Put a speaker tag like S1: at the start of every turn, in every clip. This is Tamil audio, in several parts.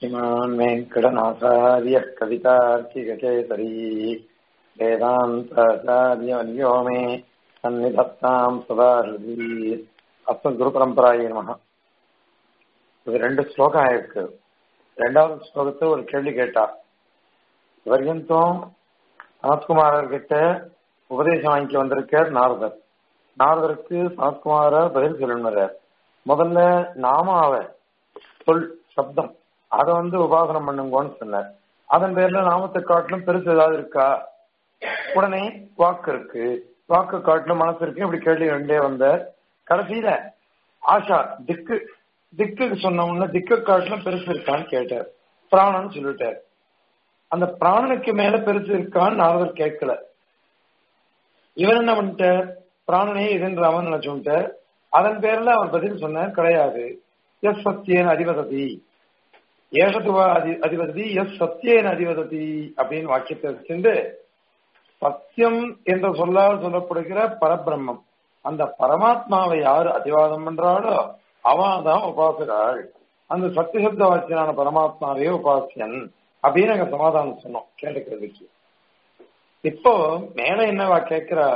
S1: श्रीमान् वेङ्कटनाथार्यः कवितार्किककेसरी वेदान्ताचार्यवर्यो मे सन्निधत्ताम् सदा हृदि அஸ்மத் குரு பரம்பராய நமக இது ரெண்டு ஸ்லோகம் ஆயிருக்கு ரெண்டாவது ஸ்லோகத்தை ஒரு கேள்வி கேட்டா வரையந்தும் சனத்குமாரர்கிட்ட உபதேசம் வாங்கி வந்திருக்கார் நாரதர் நாரதருக்கு சனத்குமாரர் பதில் சொல்லணுறார் முதல்ல நாமாவ சொல் சப்தம் அதை வந்து உபாசனம் பண்ணுங்கன்னு சொன்னார் அதன் பேர்ல நாமத்தை காட்டிலும் பெருசு ஏதாவது இருக்கா உடனே வாக்கு இருக்கு வாக்கு காட்டிலும் மனசு இருக்கு இப்படி கேள்வி ரெண்டே வந்த கடைசியில ஆஷா திக்கு திக்குக்கு சொன்னோம்னா திக்கு காட்டிலும் பெருசு இருக்கான்னு கேட்டார் பிராணன் சொல்லிட்டார் அந்த பிராணனுக்கு மேல பெருசு இருக்கான்னு நாரதர் கேட்கல இவன் என்ன பண்ணிட்டார் பிராணனே இதுன்ற அவன் நினைச்சுட்டார் அதன் பேர்ல அவர் பதில் சொன்னார் கிடையாது எஸ் சத்தியன் அதிபதி ஏஷத்துவா அதி அதிபதி எஸ் சத்தியன் அதிபதி அப்படின்னு வாக்கியத்தை வச்சுட்டு சத்தியம் என்ற சொல்லால் சொல்லப்படுகிற பரபிரம்மம் அந்த பரமாத்மாவை யாரு அதிவாதம் பண்றாளோ அவன் தான் உபாசகாள் அந்த சத்தியசப்த வாக்கியனான பரமாத்மாவே உபாசியன் அப்படின்னு நாங்க சமாதானம் சொன்னோம் கேட்டுக்கிறதுக்கு இப்போ மேல என்னவா கேட்கிறா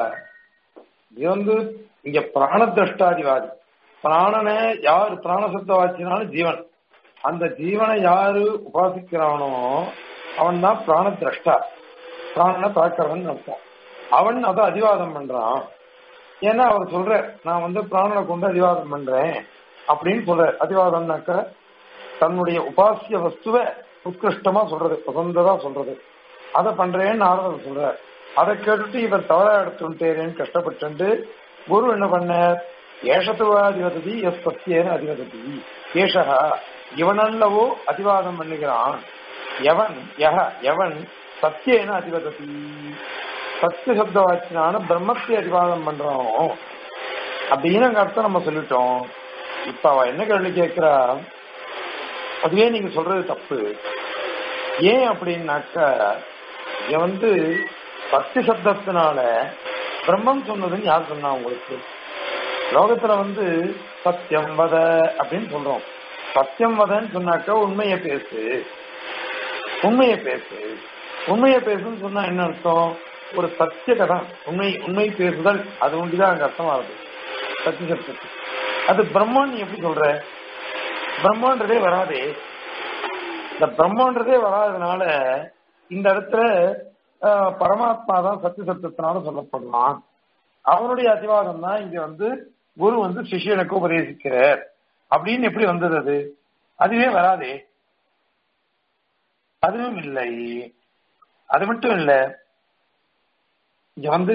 S1: இது வந்து இங்க பிராண திரஷ்டாதிவாதி பிராணனை யாரு பிராணசப்த வாக்கியனாலும் ஜீவன் அந்த ஜீவனை யாரு உபாசிக்கிறானோ அவன் தான் பிராண திரஷ்டா பிராணனை பார்க்கிறவன் அர்த்தம் அவன் அதை அதிவாதம் பண்றான் ஏன்னா அவர் சொல்ற நான் வந்து பிராணனை கொண்டு அதிவாதம் பண்றேன் அப்படின்னு சொல்ற அதிவாதம்னாக்க தன்னுடைய உபாசிய வஸ்துவை உத்கிருஷ்டமா சொல்றது உகந்ததா சொல்றது அதை பண்றேன்னு நாரதர் சொல்ற அதை கேட்டுட்டு இவர் தவறா எடுத்துட்டேரேன்னு கஷ்டப்பட்டு குரு என்ன பண்ண ஏஷத்துவா அதிபதி எஸ் சத்தியேன அதிபதி ஏஷகா இவனல்லவோ அதிவாதம் பண்ணுகிறான் எவன் யக எவன் சத்தியேன அதிபதி சத்திய சப்த வாக்கினான பிரம்மத்தை அதிவாதம் பண்றானோ அப்படின்னு அங்க அர்த்தம் நம்ம சொல்லிட்டோம் இப்ப அவ என்ன கேள்வி கேட்கிறா அதுவே நீங்க சொல்றது தப்பு ஏன் அப்படின்னாக்க இங்க வந்து சத்திய சப்தத்தினால பிரம்மம் சொன்னதுன்னு யார் சொன்னா உங்களுக்கு லோகத்துல வந்து சத்தியம் வத அப்படின்னு சொல்றோம் சத்தியம் வதன்னு சொன்னாக்க உண்மையை பேசு உண்மையை பேசு உண்மையை பேசுன்னு சொன்னா என்ன அர்த்தம் ஒரு சத்திய கதம் உண்மை உண்மை பேசுதல் அது ஒன்றுதான் அங்க அர்த்தமாகுது சத்திய சப்தத்துக்கு அது பிரம்மன் நீ எப்படி சொல்ற பிரம்மன்றதே வராதே இந்த பிரம்மன்றதே வராதனால இந்த இடத்துல பரமாத்மா தான் சத்திய சப்தத்தினால சொல்லப்படலாம் அவனுடைய அதிவாதம் தான் இங்க வந்து குரு வந்து சிஷியனுக்கு உபதேசிக்கிறார் அப்படின்னு எப்படி வந்தது அது அதுவே வராதே அதுவும் இல்லை அது மட்டும் இல்ல இங்க வந்து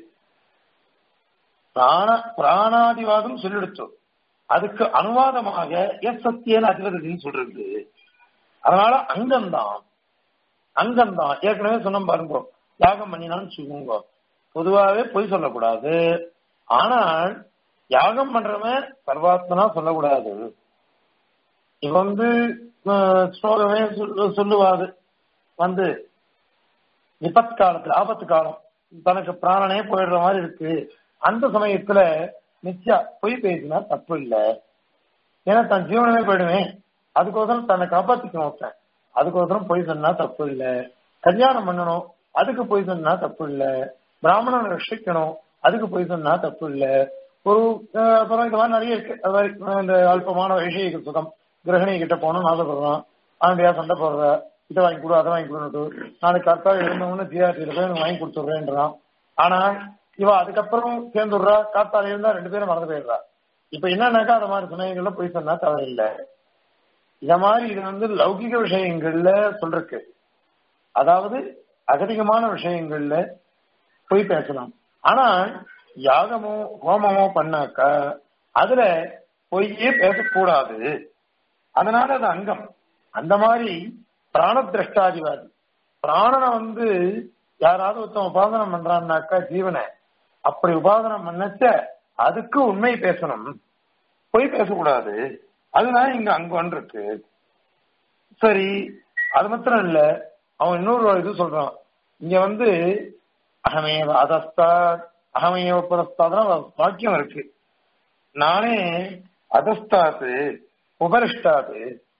S1: பிராண பிராணாதிவாதம் சொல்லிடுத்தோம் அதுக்கு அனுவாதமாக எஸ் சத்தியன அதிபதினு சொல்றது அதனால அங்கம்தான் அங்கம்தான் ஏற்கனவே சொன்ன பாருங்க யாகம் பண்ணினான்னு சொல்லுங்க பொதுவாகவே பொய் சொல்லக்கூடாது ஆனால் யாகம் பண்றவன் சர்வாத்மனா சொல்லக்கூடாது இவ வந்து ஸ்லோகமே சொல்லுவாது வந்து விபத் காலத்துல ஆபத்து காலம் தனக்கு பிராணனே போயிடுற மாதிரி இருக்கு அந்த சமயத்துல நிச்சயா பொய் பேசினா தப்பு இல்லை ஏன்னா தன் ஜீவனமே போயிடுவேன் அதுக்கோசரம் தன்னை காப்பாத்திக்கணும் ஒருத்தன் அதுக்கோசரம் பொய் சொன்னா தப்பு இல்லை கல்யாணம் பண்ணணும் அதுக்கு பொய் சொன்னா தப்பு இல்லை பிராமணனை ரட்சிக்கணும் அதுக்கு பொய் சொன்னா தப்பு இல்லை ஒரு அப்புறம் இந்த மாதிரி நிறைய இருக்கு அது மாதிரி இந்த அல்பமான விஷய சுகம் கிரகணி கிட்ட போகணும்னு ஆசைப்படுறான் ஆண்டியா சண்டை போடுற இதை வாங்கி கொடு அதை வாங்கி கொடுன்னு நாளைக்கு கரெக்டாக எழுந்தவொன்னு ஜிஆர்டியில போய் எனக்கு வாங்கி கொடுத்துட்றேன்றான் ஆனா இவ அதுக்கப்புறம் சேர்ந்துடுறா காத்தால இருந்தா ரெண்டு பேரும் மறந்து போயிடுறா இப்ப என்னன்னாக்கா அந்த மாதிரி சமயங்கள்ல போய் சொன்னா தவறில்லை இத மாதிரி இது வந்து லௌகிக விஷயங்கள்ல சொல்றக்கு அதாவது அகதிகமான விஷயங்கள்ல போய் பேசலாம் ஆனால் யாகமோ ஹோமமோ பண்ணாக்கா அதுல பொய்யே பேசக்கூடாது அதனால அது அங்கம் அந்த மாதிரி பிராண திரஷ்டாதிவாதி பிராணனை வந்து யாராவது ஒருத்தன் உபாசனம் பண்றான்னாக்கா ஜீவனை அப்படி உபாசனம் பண்ணச்ச அதுக்கு உண்மை பேசணும் பொய் பேசக்கூடாது அதுதான் இங்க அங்கம் இருக்கு சரி அது மாத்திரம் இல்ல அவன் இன்னொரு இது சொல்றான் இங்க வந்து அகமேவ அதஸ்தா அகமேவ புரஸ்தாதான் வாக்கியம் இருக்கு நானே அதஸ்தாத்து உபரிஷ்டாது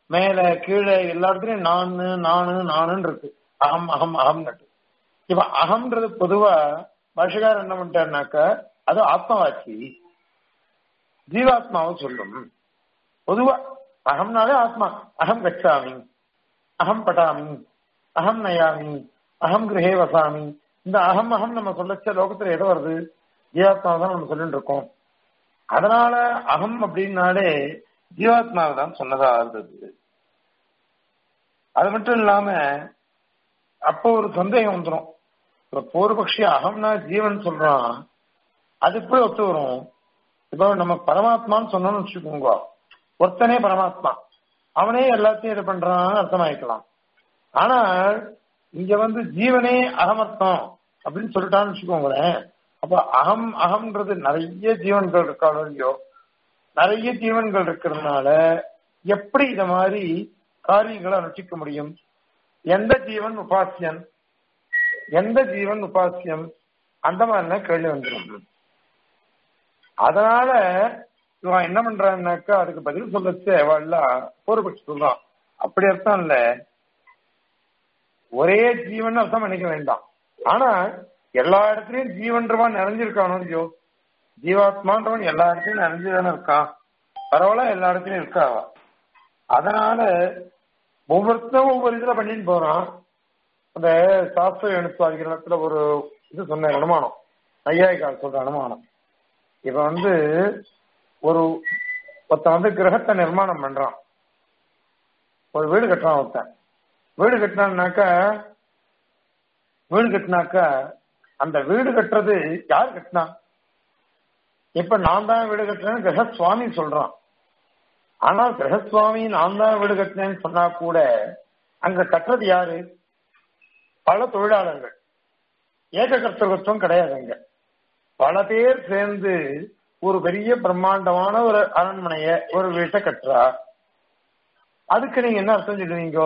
S1: மேல கீழே எல்லா இடத்துலயும் நானு நானு நானுன்னு இருக்கு அகம் அகம் அகம் இப்ப அகம்ன்றது பொதுவா பாஷகாரர் என்ன பண்ணிட்டாருனாக்க அது ஆத்மவாச்சி ஜீவாத்மாவை சொல்லும் பொதுவா அகம்னாலே ஆத்மா அகம் கச்சாமி அகம் பட்டாமி அகம் நயாமி அகம் கிரகே வசாமி இந்த அகம் அகம் நம்ம சொல்லச்ச லோகத்துல எதோ வருது ஜீவாத்மாவை தான் நம்ம சொல்லிட்டு இருக்கோம் அதனால அகம் அப்படின்னாலே ஜீவாத்மாவை தான் சொன்னதா இருந்தது அது மட்டும் இல்லாம அப்போ ஒரு சந்தேகம் வந்துடும் இப்ப பூர்வபக்ஷி அகம்னா ஜீவன் சொல்றான் அது எப்படி ஒத்து வரும் இப்போ நம்ம பரமாத்மான்னு சொன்னோம்னு வச்சுக்கோங்க ஒருத்தனே பரமாத்மா அவனே எல்லாத்தையும் இது பண்றான்னு அர்த்தமாயிக்கலாம் ஆனா இங்க வந்து ஜீவனே அகமர்த்தம் அப்படின்னு சொல்லிட்டான்னு வச்சுக்கோங்களேன் அப்ப அகம் அகம்ன்றது நிறைய ஜீவன்கள் இருக்காளோ இல்லையோ நிறைய ஜீவன்கள் இருக்கிறதுனால எப்படி இத மாதிரி காரியங்களை அனுஷ்டிக்க முடியும் எந்த ஜீவன் உபாசியன் எந்த ஜீவன் உபாசியம் அந்த மாதிரிலாம் கேள்வி வந்துடும் அதனால இவன் என்ன பண்றான்னாக்கா அதுக்கு பதில் சொல்லச்சு அவள்லாம் பூர்வபட்சி சொல்றான் அப்படி அர்த்தம் இல்ல ஒரே ஜீவன் அர்த்தம் பண்ணிக்க வேண்டாம் ஆனா எல்லா இடத்துலயும் ஜீவன்றவன் நிறைஞ்சிருக்கானோ இல்லையோ ஜீவாத்மான்றவன் எல்லா இடத்துலயும் நிறைஞ்சுதானே இருக்கான் பரவாயில்ல எல்லா இடத்துலயும் இருக்கா அதனால ஒவ்வொருத்தரும் ஒவ்வொரு இதுல பண்ணிட்டு போறான் அந்த சாஸ்திர எழுத்துவாதிகள் இடத்துல ஒரு இது சொன்ன அனுமானம் ஐயாயிக்கால் சொல்ற அனுமானம் இப்ப வந்து ஒரு ஒருத்தன் வந்து கிரகத்தை நிர்மாணம் பண்றான் ஒரு வீடு கட்டுறான் ஒருத்தன் வீடு கட்டினான்னாக்கா வீடு கட்டினாக்கா அந்த வீடு கட்டுறது யார் கட்டினா இப்ப நான் தான் வீடு கட்டுறேன்னு கிரகசுவாமி சொல்றான் ஆனா கிரகசுவாமி நான் தான் வீடு கட்டினேன்னு சொன்னா கூட அங்க கட்டுறது யாரு பல தொழிலாளர்கள் ஏக கர்த்தகத்துவம் கிடையாது அங்க பல பேர் சேர்ந்து ஒரு பெரிய பிரம்மாண்டமான ஒரு அரண்மனைய ஒரு வீட்டை கட்டுறா அதுக்கு நீங்க என்ன அர்த்தம் சொல்லுவீங்க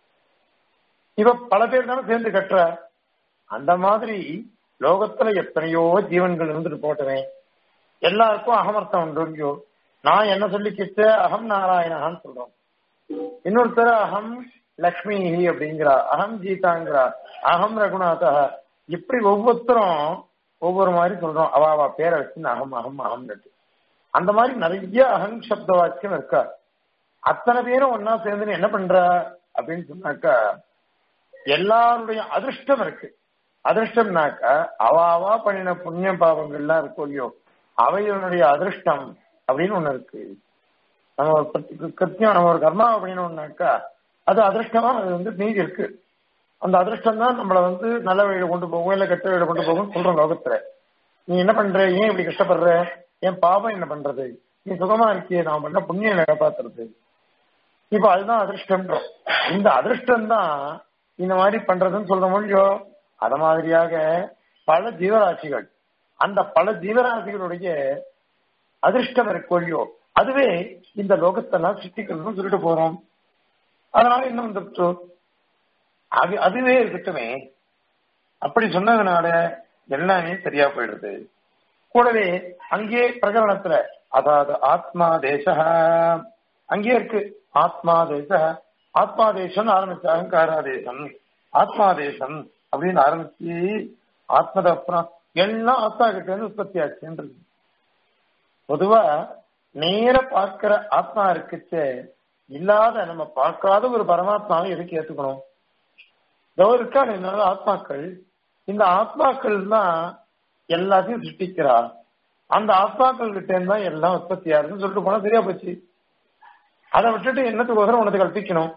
S1: இவ பல பேர் தானே சேர்ந்து கட்டுற அந்த மாதிரி லோகத்துல எத்தனையோ ஜீவன்கள் இருந்துட்டு போட்டவேன் எல்லாருக்கும் அகமர்த்தம் உண்டு நான் என்ன சொல்லிக்கிட்டு அகம் நாராயணான்னு சொல்றோம் இன்னொருத்தர் அகம் லக்ஷ்மி அப்படிங்கிறா அகம் கீதாங்கிறா அகம் ரகுநாதா இப்படி ஒவ்வொருத்தரும் ஒவ்வொரு மாதிரி சொல்றோம் அவ அவ பேரை வச்சு அகம் அகம் அகம் அந்த மாதிரி நிறைய அகம் சப்த வாக்கியம் இருக்கா அத்தனை பேரும் ஒன்னா சேர்ந்து என்ன பண்ற அப்படின்னு சொன்னாக்கா எல்லாருடைய அதிர்ஷ்டம் இருக்கு அதிர்ஷ்டம்னாக்கா அவ அவா பண்ணின புண்ணிய பாவங்கள்லாம் இருக்கும் இல்லையோ அவைகளுடைய அதிர்ஷ்டம் அப்படின்னு ஒண்ணு இருக்கு நம்ம ஒரு கிருத்தியம் நம்ம ஒரு கர்மாவை பண்ணினோம்னாக்கா அது அதிர்ஷ்டமா அது வந்து மீதி இருக்கு அந்த அதிர்ஷ்டம் தான் நம்மளை வந்து நல்ல வழியில கொண்டு போகும் இல்ல கெட்ட வழியில கொண்டு போகும் சொல்றோம் லோகத்துல நீ என்ன பண்ற ஏன் இப்படி கஷ்டப்படுற என் பாவம் என்ன பண்றது நீ சுகமா இருக்கியே நான் பண்ண புண்ணியம் காப்பாத்துறது இப்ப அதுதான் அதிர்ஷ்டம்ன்றோம் இந்த அதிர்ஷ்டம் தான் இந்த மாதிரி பண்றதுன்னு சொல்ற முடியோ அத மாதிரியாக பல ஜீவராசிகள் அந்த பல ஜீவராசிகளுடைய அதிர்ஷ்டம் இருக்கொழியோ அதுவே இந்த லோகத்தெல்லாம் சிருஷ்டிக்கிறதுன்னு சொல்லிட்டு போறோம் அதனால என்ன வந்துருச்சு அது அதுவே இருக்கட்டுமே அப்படி சொன்னதுனால எல்லாமே சரியா போயிடுது கூடவே அங்கே பிரகரணத்துல அதாவது ஆத்மா தேச அங்கே இருக்கு ஆத்மா தேச ஆத்மா தேசம் ஆரம்பிச்சு அகங்காராதேசம் ஆத்மா தேசம் அப்படின்னு ஆரம்பிச்சு ஆத்மதப்புறம் எல்லாம் ஆத்மா கிட்ட இருந்து உற்பத்தி ஆச்சுன்றது பொதுவா நேர பார்க்கிற ஆத்மா இருக்குச்சு இல்லாத நம்ம பார்க்காத ஒரு பரமாத்மாவை எதுக்கு ஏத்துக்கணும் இதோ இருக்கா என்னால ஆத்மாக்கள் இந்த ஆத்மாக்கள் தான் எல்லாத்தையும் சிருஷ்டிக்கிறா அந்த ஆத்மாக்கள் கிட்ட இருந்தா எல்லாம் உற்பத்தி ஆகுதுன்னு சொல்லிட்டு போனா சரியா போச்சு அதை விட்டுட்டு என்னத்துக்கோசரம் உனக்கு கல்பிக்கணும்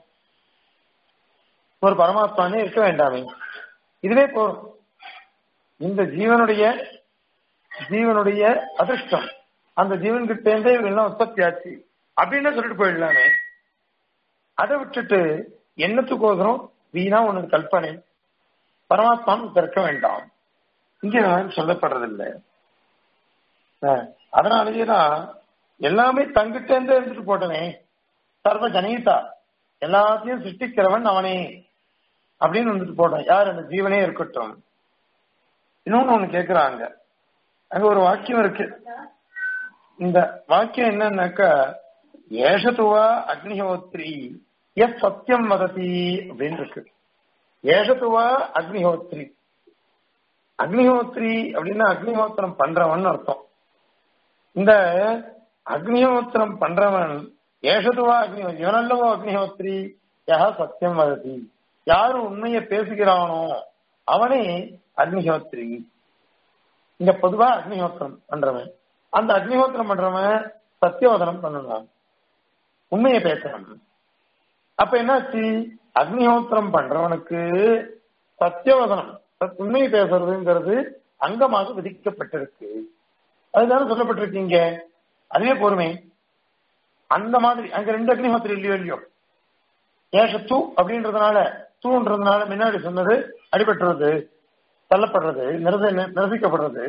S1: ஒரு பரமாத்மானே இருக்க வேண்டாமே இதுவே போதும் இந்த ஜீவனுடைய ஜீவனுடைய அதிர்ஷ்டம் அந்த ஜீவன் கிட்ட இருந்தே எல்லாம் உற்பத்தி ஆச்சு அப்படின்னு சொல்லிட்டு போயிடலாமே அதை விட்டுட்டு என்னத்துக்கோசரம் வீணா உனக்கு கல்பனை பரமாத்மான்னு இருக்க வேண்டாம் இங்க சொல்லப்படுறதில்லை அதனாலேயேதான் எல்லாமே தங்கிட்ட இருந்தே இருந்துட்டு போட்டனே சர்வ ஜனீதா எல்லாத்தையும் சிருஷ்டிக்கிறவன் அவனே அப்படின்னு வந்துட்டு போட்டான் யார் அந்த ஜீவனே இருக்கட்டும் இன்னொன்னு ஒண்ணு கேக்குறாங்க அங்க ஒரு வாக்கியம் இருக்கு இந்த வாக்கியம் என்னன்னாக்கா ஏஷத்துவா அக்னிஹோத்ரி எஸ் சத்தியம் வததி அப்படின்னு இருக்கு ஏஷத்துவா அக்னிஹோத்ரி அக்னிஹோத்ரி அப்படின்னா அக்னிஹோத்திரம் பண்றவன் அர்த்தம் இந்த அக்னிஹோத்திரம் பண்றவன் ஏஷத்துவா அக்னி இவனல்லவோ அக்னிஹோத்ரி யா சத்தியம் வததி யாரு உண்மையை பேசுகிறானோ அவனே அக்னிஹோத்ரி இங்க பொதுவா அக்னிஹோத்திரம் பண்றவன் அந்த அக்னிஹோத்திரம் பண்றவன் சத்தியவதனம் பண்ணலாம் உண்மையை பேசணும் அப்ப என்னாச்சு அக்னிஹோத்திரம் பண்றவனுக்கு சத்தியவதனம் உண்மையை பேசுறதுங்கிறது அங்கமாக விதிக்கப்பட்டிருக்கு அதுதானே சொல்லப்பட்டிருக்கீங்க அதுவே பொறுமை அந்த மாதிரி அங்க ரெண்டு அக்னிஹோத்திரம் இல்லையோ இல்லையோ ஏஷ தூ அப்படின்றதுனால தூன்றதுனால முன்னாடி சொன்னது அடிபட்டுறது தள்ளப்படுறது நிரச நிரசிக்கப்படுறது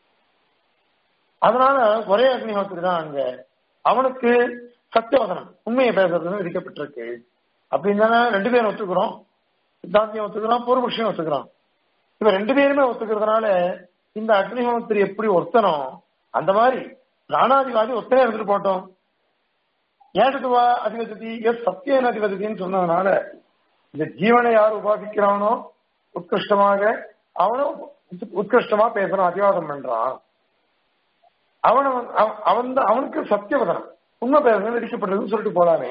S1: அதனால ஒரே அக்னிஹோத்திரி தான் அங்க அவனுக்கு சத்தியவதனம் உண்மையை பேசுறதுன்னு விதிக்கப்பட்டிருக்கு அப்படின்னு தானே ரெண்டு பேரும் ஒத்துக்கிறோம் சித்தாந்தியம் ஒத்துக்கிறோம் பூர்வபக்ஷியம் ஒத்துக்கிறோம் இப்ப ரெண்டு பேருமே ஒத்துக்கிறதுனால இந்த அக்னிஹோத்திரி எப்படி ஒருத்தனோ அந்த மாதிரி பிராணாதிவாதி ஒத்தனே இருந்துட்டு போட்டோம் ஏகத்துவா அதிபதி எஸ் சத்தியன அதிபதினு சொன்னதுனால இந்த ஜீவனை யார் உபாசிக்கிறானோ உத்கிருஷ்டமாக அவனும் உத்கிருஷ்டமா பேசுறான் அதிவாதம் பண்றான் அவன் அவன் அவனுக்கு சத்தியவதனம் உண்மை பேசுறது விதிக்கப்பட்டதுன்னு சொல்லிட்டு போலாமே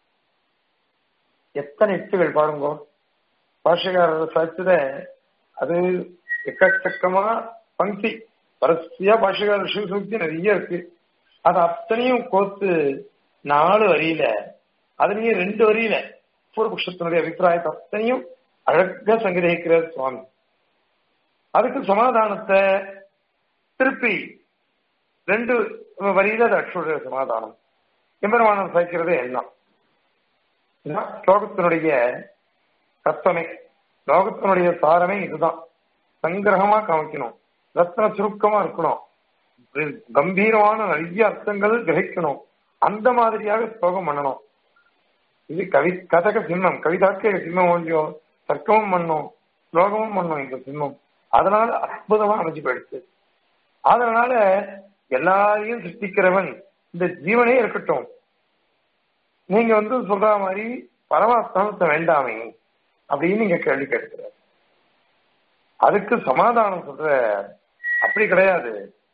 S1: எத்தனை யுக்திகள் பாருங்க பாஷகாரர் சாட்சித அது எக்கச்சக்கமா பங்கி வரிசையா பாஷகாரர் சிவசக்தி நிறைய இருக்கு அது அத்தனையும் கோத்து நாலு வரியில அதுலயும் ரெண்டு வரியில பூர்வபக்ஷத்தினுடைய அபிப்பிராயத்தை அத்தனையும் அழகா சங்கிரகிக்கிறார் சுவாமி அதுக்கு சமாதானத்தை திருப்பி ரெண்டு வரியில அது அக்ஷுடைய சமாதானம் எம்பெருமானம் சாய்க்கிறது எல்லாம் லோகத்தினுடைய தத்துவமே லோகத்தினுடைய சாரமே இதுதான் சங்கிரகமா காமிக்கணும் ரத்ன சுருக்கமா இருக்கணும் கம்பீரமான நிறைய அர்த்தங்கள் கிரகிக்கணும் அந்த மாதிரியாக ஸ்லோகம் பண்ணணும் இது கவி கதக சிம்மம் கவிதாக்க சிம்மம் ஒன்றியோ தர்க்கமும் பண்ணும் ஸ்லோகமும் பண்ணும் இந்த சிம்மம் அதனால அற்புதமா அமைஞ்சு போயிடுச்சு அதனால எல்லாரையும் சிருஷ்டிக்கிறவன் இந்த ஜீவனே இருக்கட்டும் நீங்க வந்து சொல்ற மாதிரி பரமாத்மாவத்தை வேண்டாமே அப்படின்னு நீங்க கேள்வி கேட்கிறார் அதுக்கு சமாதானம் சொல்ற அப்படி கிடையாது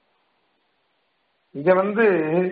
S1: இங்க வந்து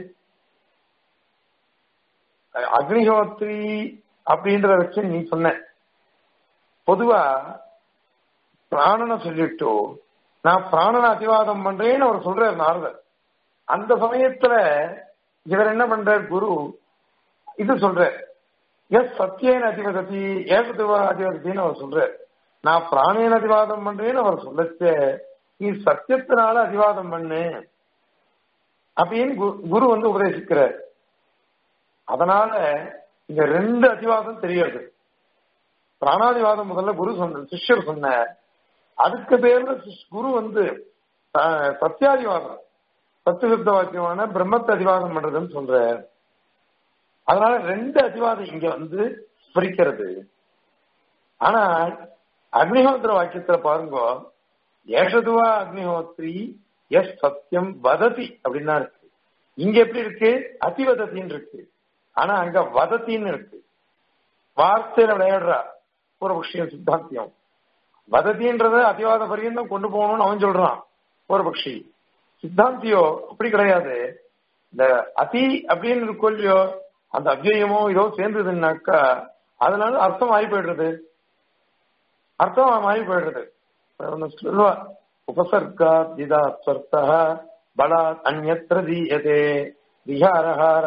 S1: அக்னிஹோத்ரி அப்படின்றத வச்சு நீ சொன்ன பொதுவா பிராணனை சொல்லிட்டு நான் பிராணனை அதிவாதம் பண்றேன்னு அவர் சொல்றாரு நாரதர் அந்த சமயத்துல இவர் என்ன பண்றார் குரு இது சொல்ற எஸ் சத்தியேன அதிபதி ஏகத்துவ அதிபதினு அவர் சொல்றார் நான் பிராணேன அதிவாதம் பண்றேன்னு அவர் சொல்லச்ச நீ சத்தியத்தினால அதிவாதம் பண்ணு அப்படின்னு குரு வந்து உபதேசிக்கிறார் அதனால இங்க ரெண்டு அதிவாதம் தெரியாது பிராணாதிவாதம் முதல்ல குரு சொன்ன சிஷ்யர் சொன்னார் அதுக்கு பேர்ல குரு வந்து சத்தியாதிவாதம் சத்துவிருத்த வாக்கியமான பிரம்மத்தை அதிவாதம் பண்றதுன்னு சொல்ற அதனால ரெண்டு அதிவாதம் இங்க வந்து பிரிக்கிறது ஆனா அக்னிஹோத்திர வாக்கியத்துல பாருங்க ஏஷதுவா அக்னிஹோத்ரி எஸ் சத்தியம் வததி அப்படின்னா இருக்கு இங்க எப்படி இருக்கு அதிவதத்தின்னு இருக்கு ஆனா அங்க வதத்தின்னு இருக்கு வார்த்தையில விளையாடுறா பூர்வபக்ஷியம் சித்தாந்தியம் வதத்தின்றத அதிவாத பரியந்தம் கொண்டு போகணும்னு அவன் சொல்றான் பூர்வபக்ஷி சித்தாந்தியோ அப்படி கிடையாது இந்த அதி அப்படின்னு இருக்கும் இல்லையோ அந்த அவ்வியமோ இதோ சேர்ந்ததுன்னாக்கா அதனால அர்த்தம் ஆகி போயிடுறது அர்த்தம் ஆகி போயிடுறது சொல்லுவா உபசர்கா திதா ஸ்வர்த்தா பலா அந்நத்திர தீயதே விஹாரஹார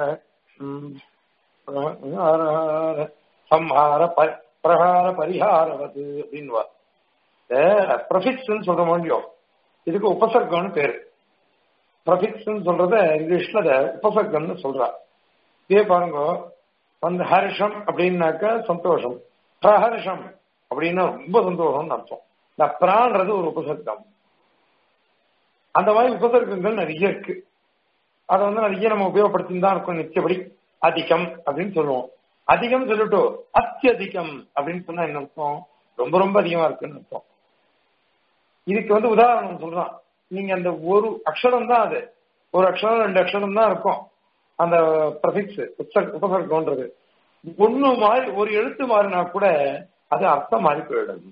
S1: சம்ஹார பிரகார பரிகாரவது அப்படின்வா ப்ரொஃபிக்ஸ் சொல்ற முடியும் இதுக்கு உபசர்க்கம்னு பேரு ப்ரொஃபிக்ஸ் சொல்றத இங்கிலீஷ்ல அதை உபசர்க்கம்னு சொல்றா இதே பாருங்க வந்து ஹர்ஷம் அப்படின்னாக்க சந்தோஷம் பிரஹர்ஷம் அப்படின்னா ரொம்ப சந்தோஷம்னு அர்த்தம் இந்த பிரான்றது ஒரு உபசர்க்கம் அந்த மாதிரி உபசர்க்கங்கள் நிறைய இருக்கு அதை வந்து நிறைய நம்ம உபயோகப்படுத்தி தான் இருக்கும் நிச்சயப்படி அதிகம் அப்படின்னு சொல்லுவோம் அதிகம் சொல்லிட்டு அத்தியதிகம் அப்படின்னு சொன்னா என்ன அர்த்தம் ரொம்ப ரொம்ப அதிகமா இருக்குன்னு அர்த்தம் இதுக்கு வந்து உதாரணம் சொல்றான் நீங்க அந்த ஒரு அக்ஷரம் தான் அது ஒரு அக்ஷரம் ரெண்டு அக்ஷரம் தான் இருக்கும் அந்த ப்ரஃபிக்ஸ் உபசர்க்கம்ன்றது ஒண்ணு மாறி ஒரு எழுத்து மாறினா கூட அது அர்த்தம் மாறி போயிடும்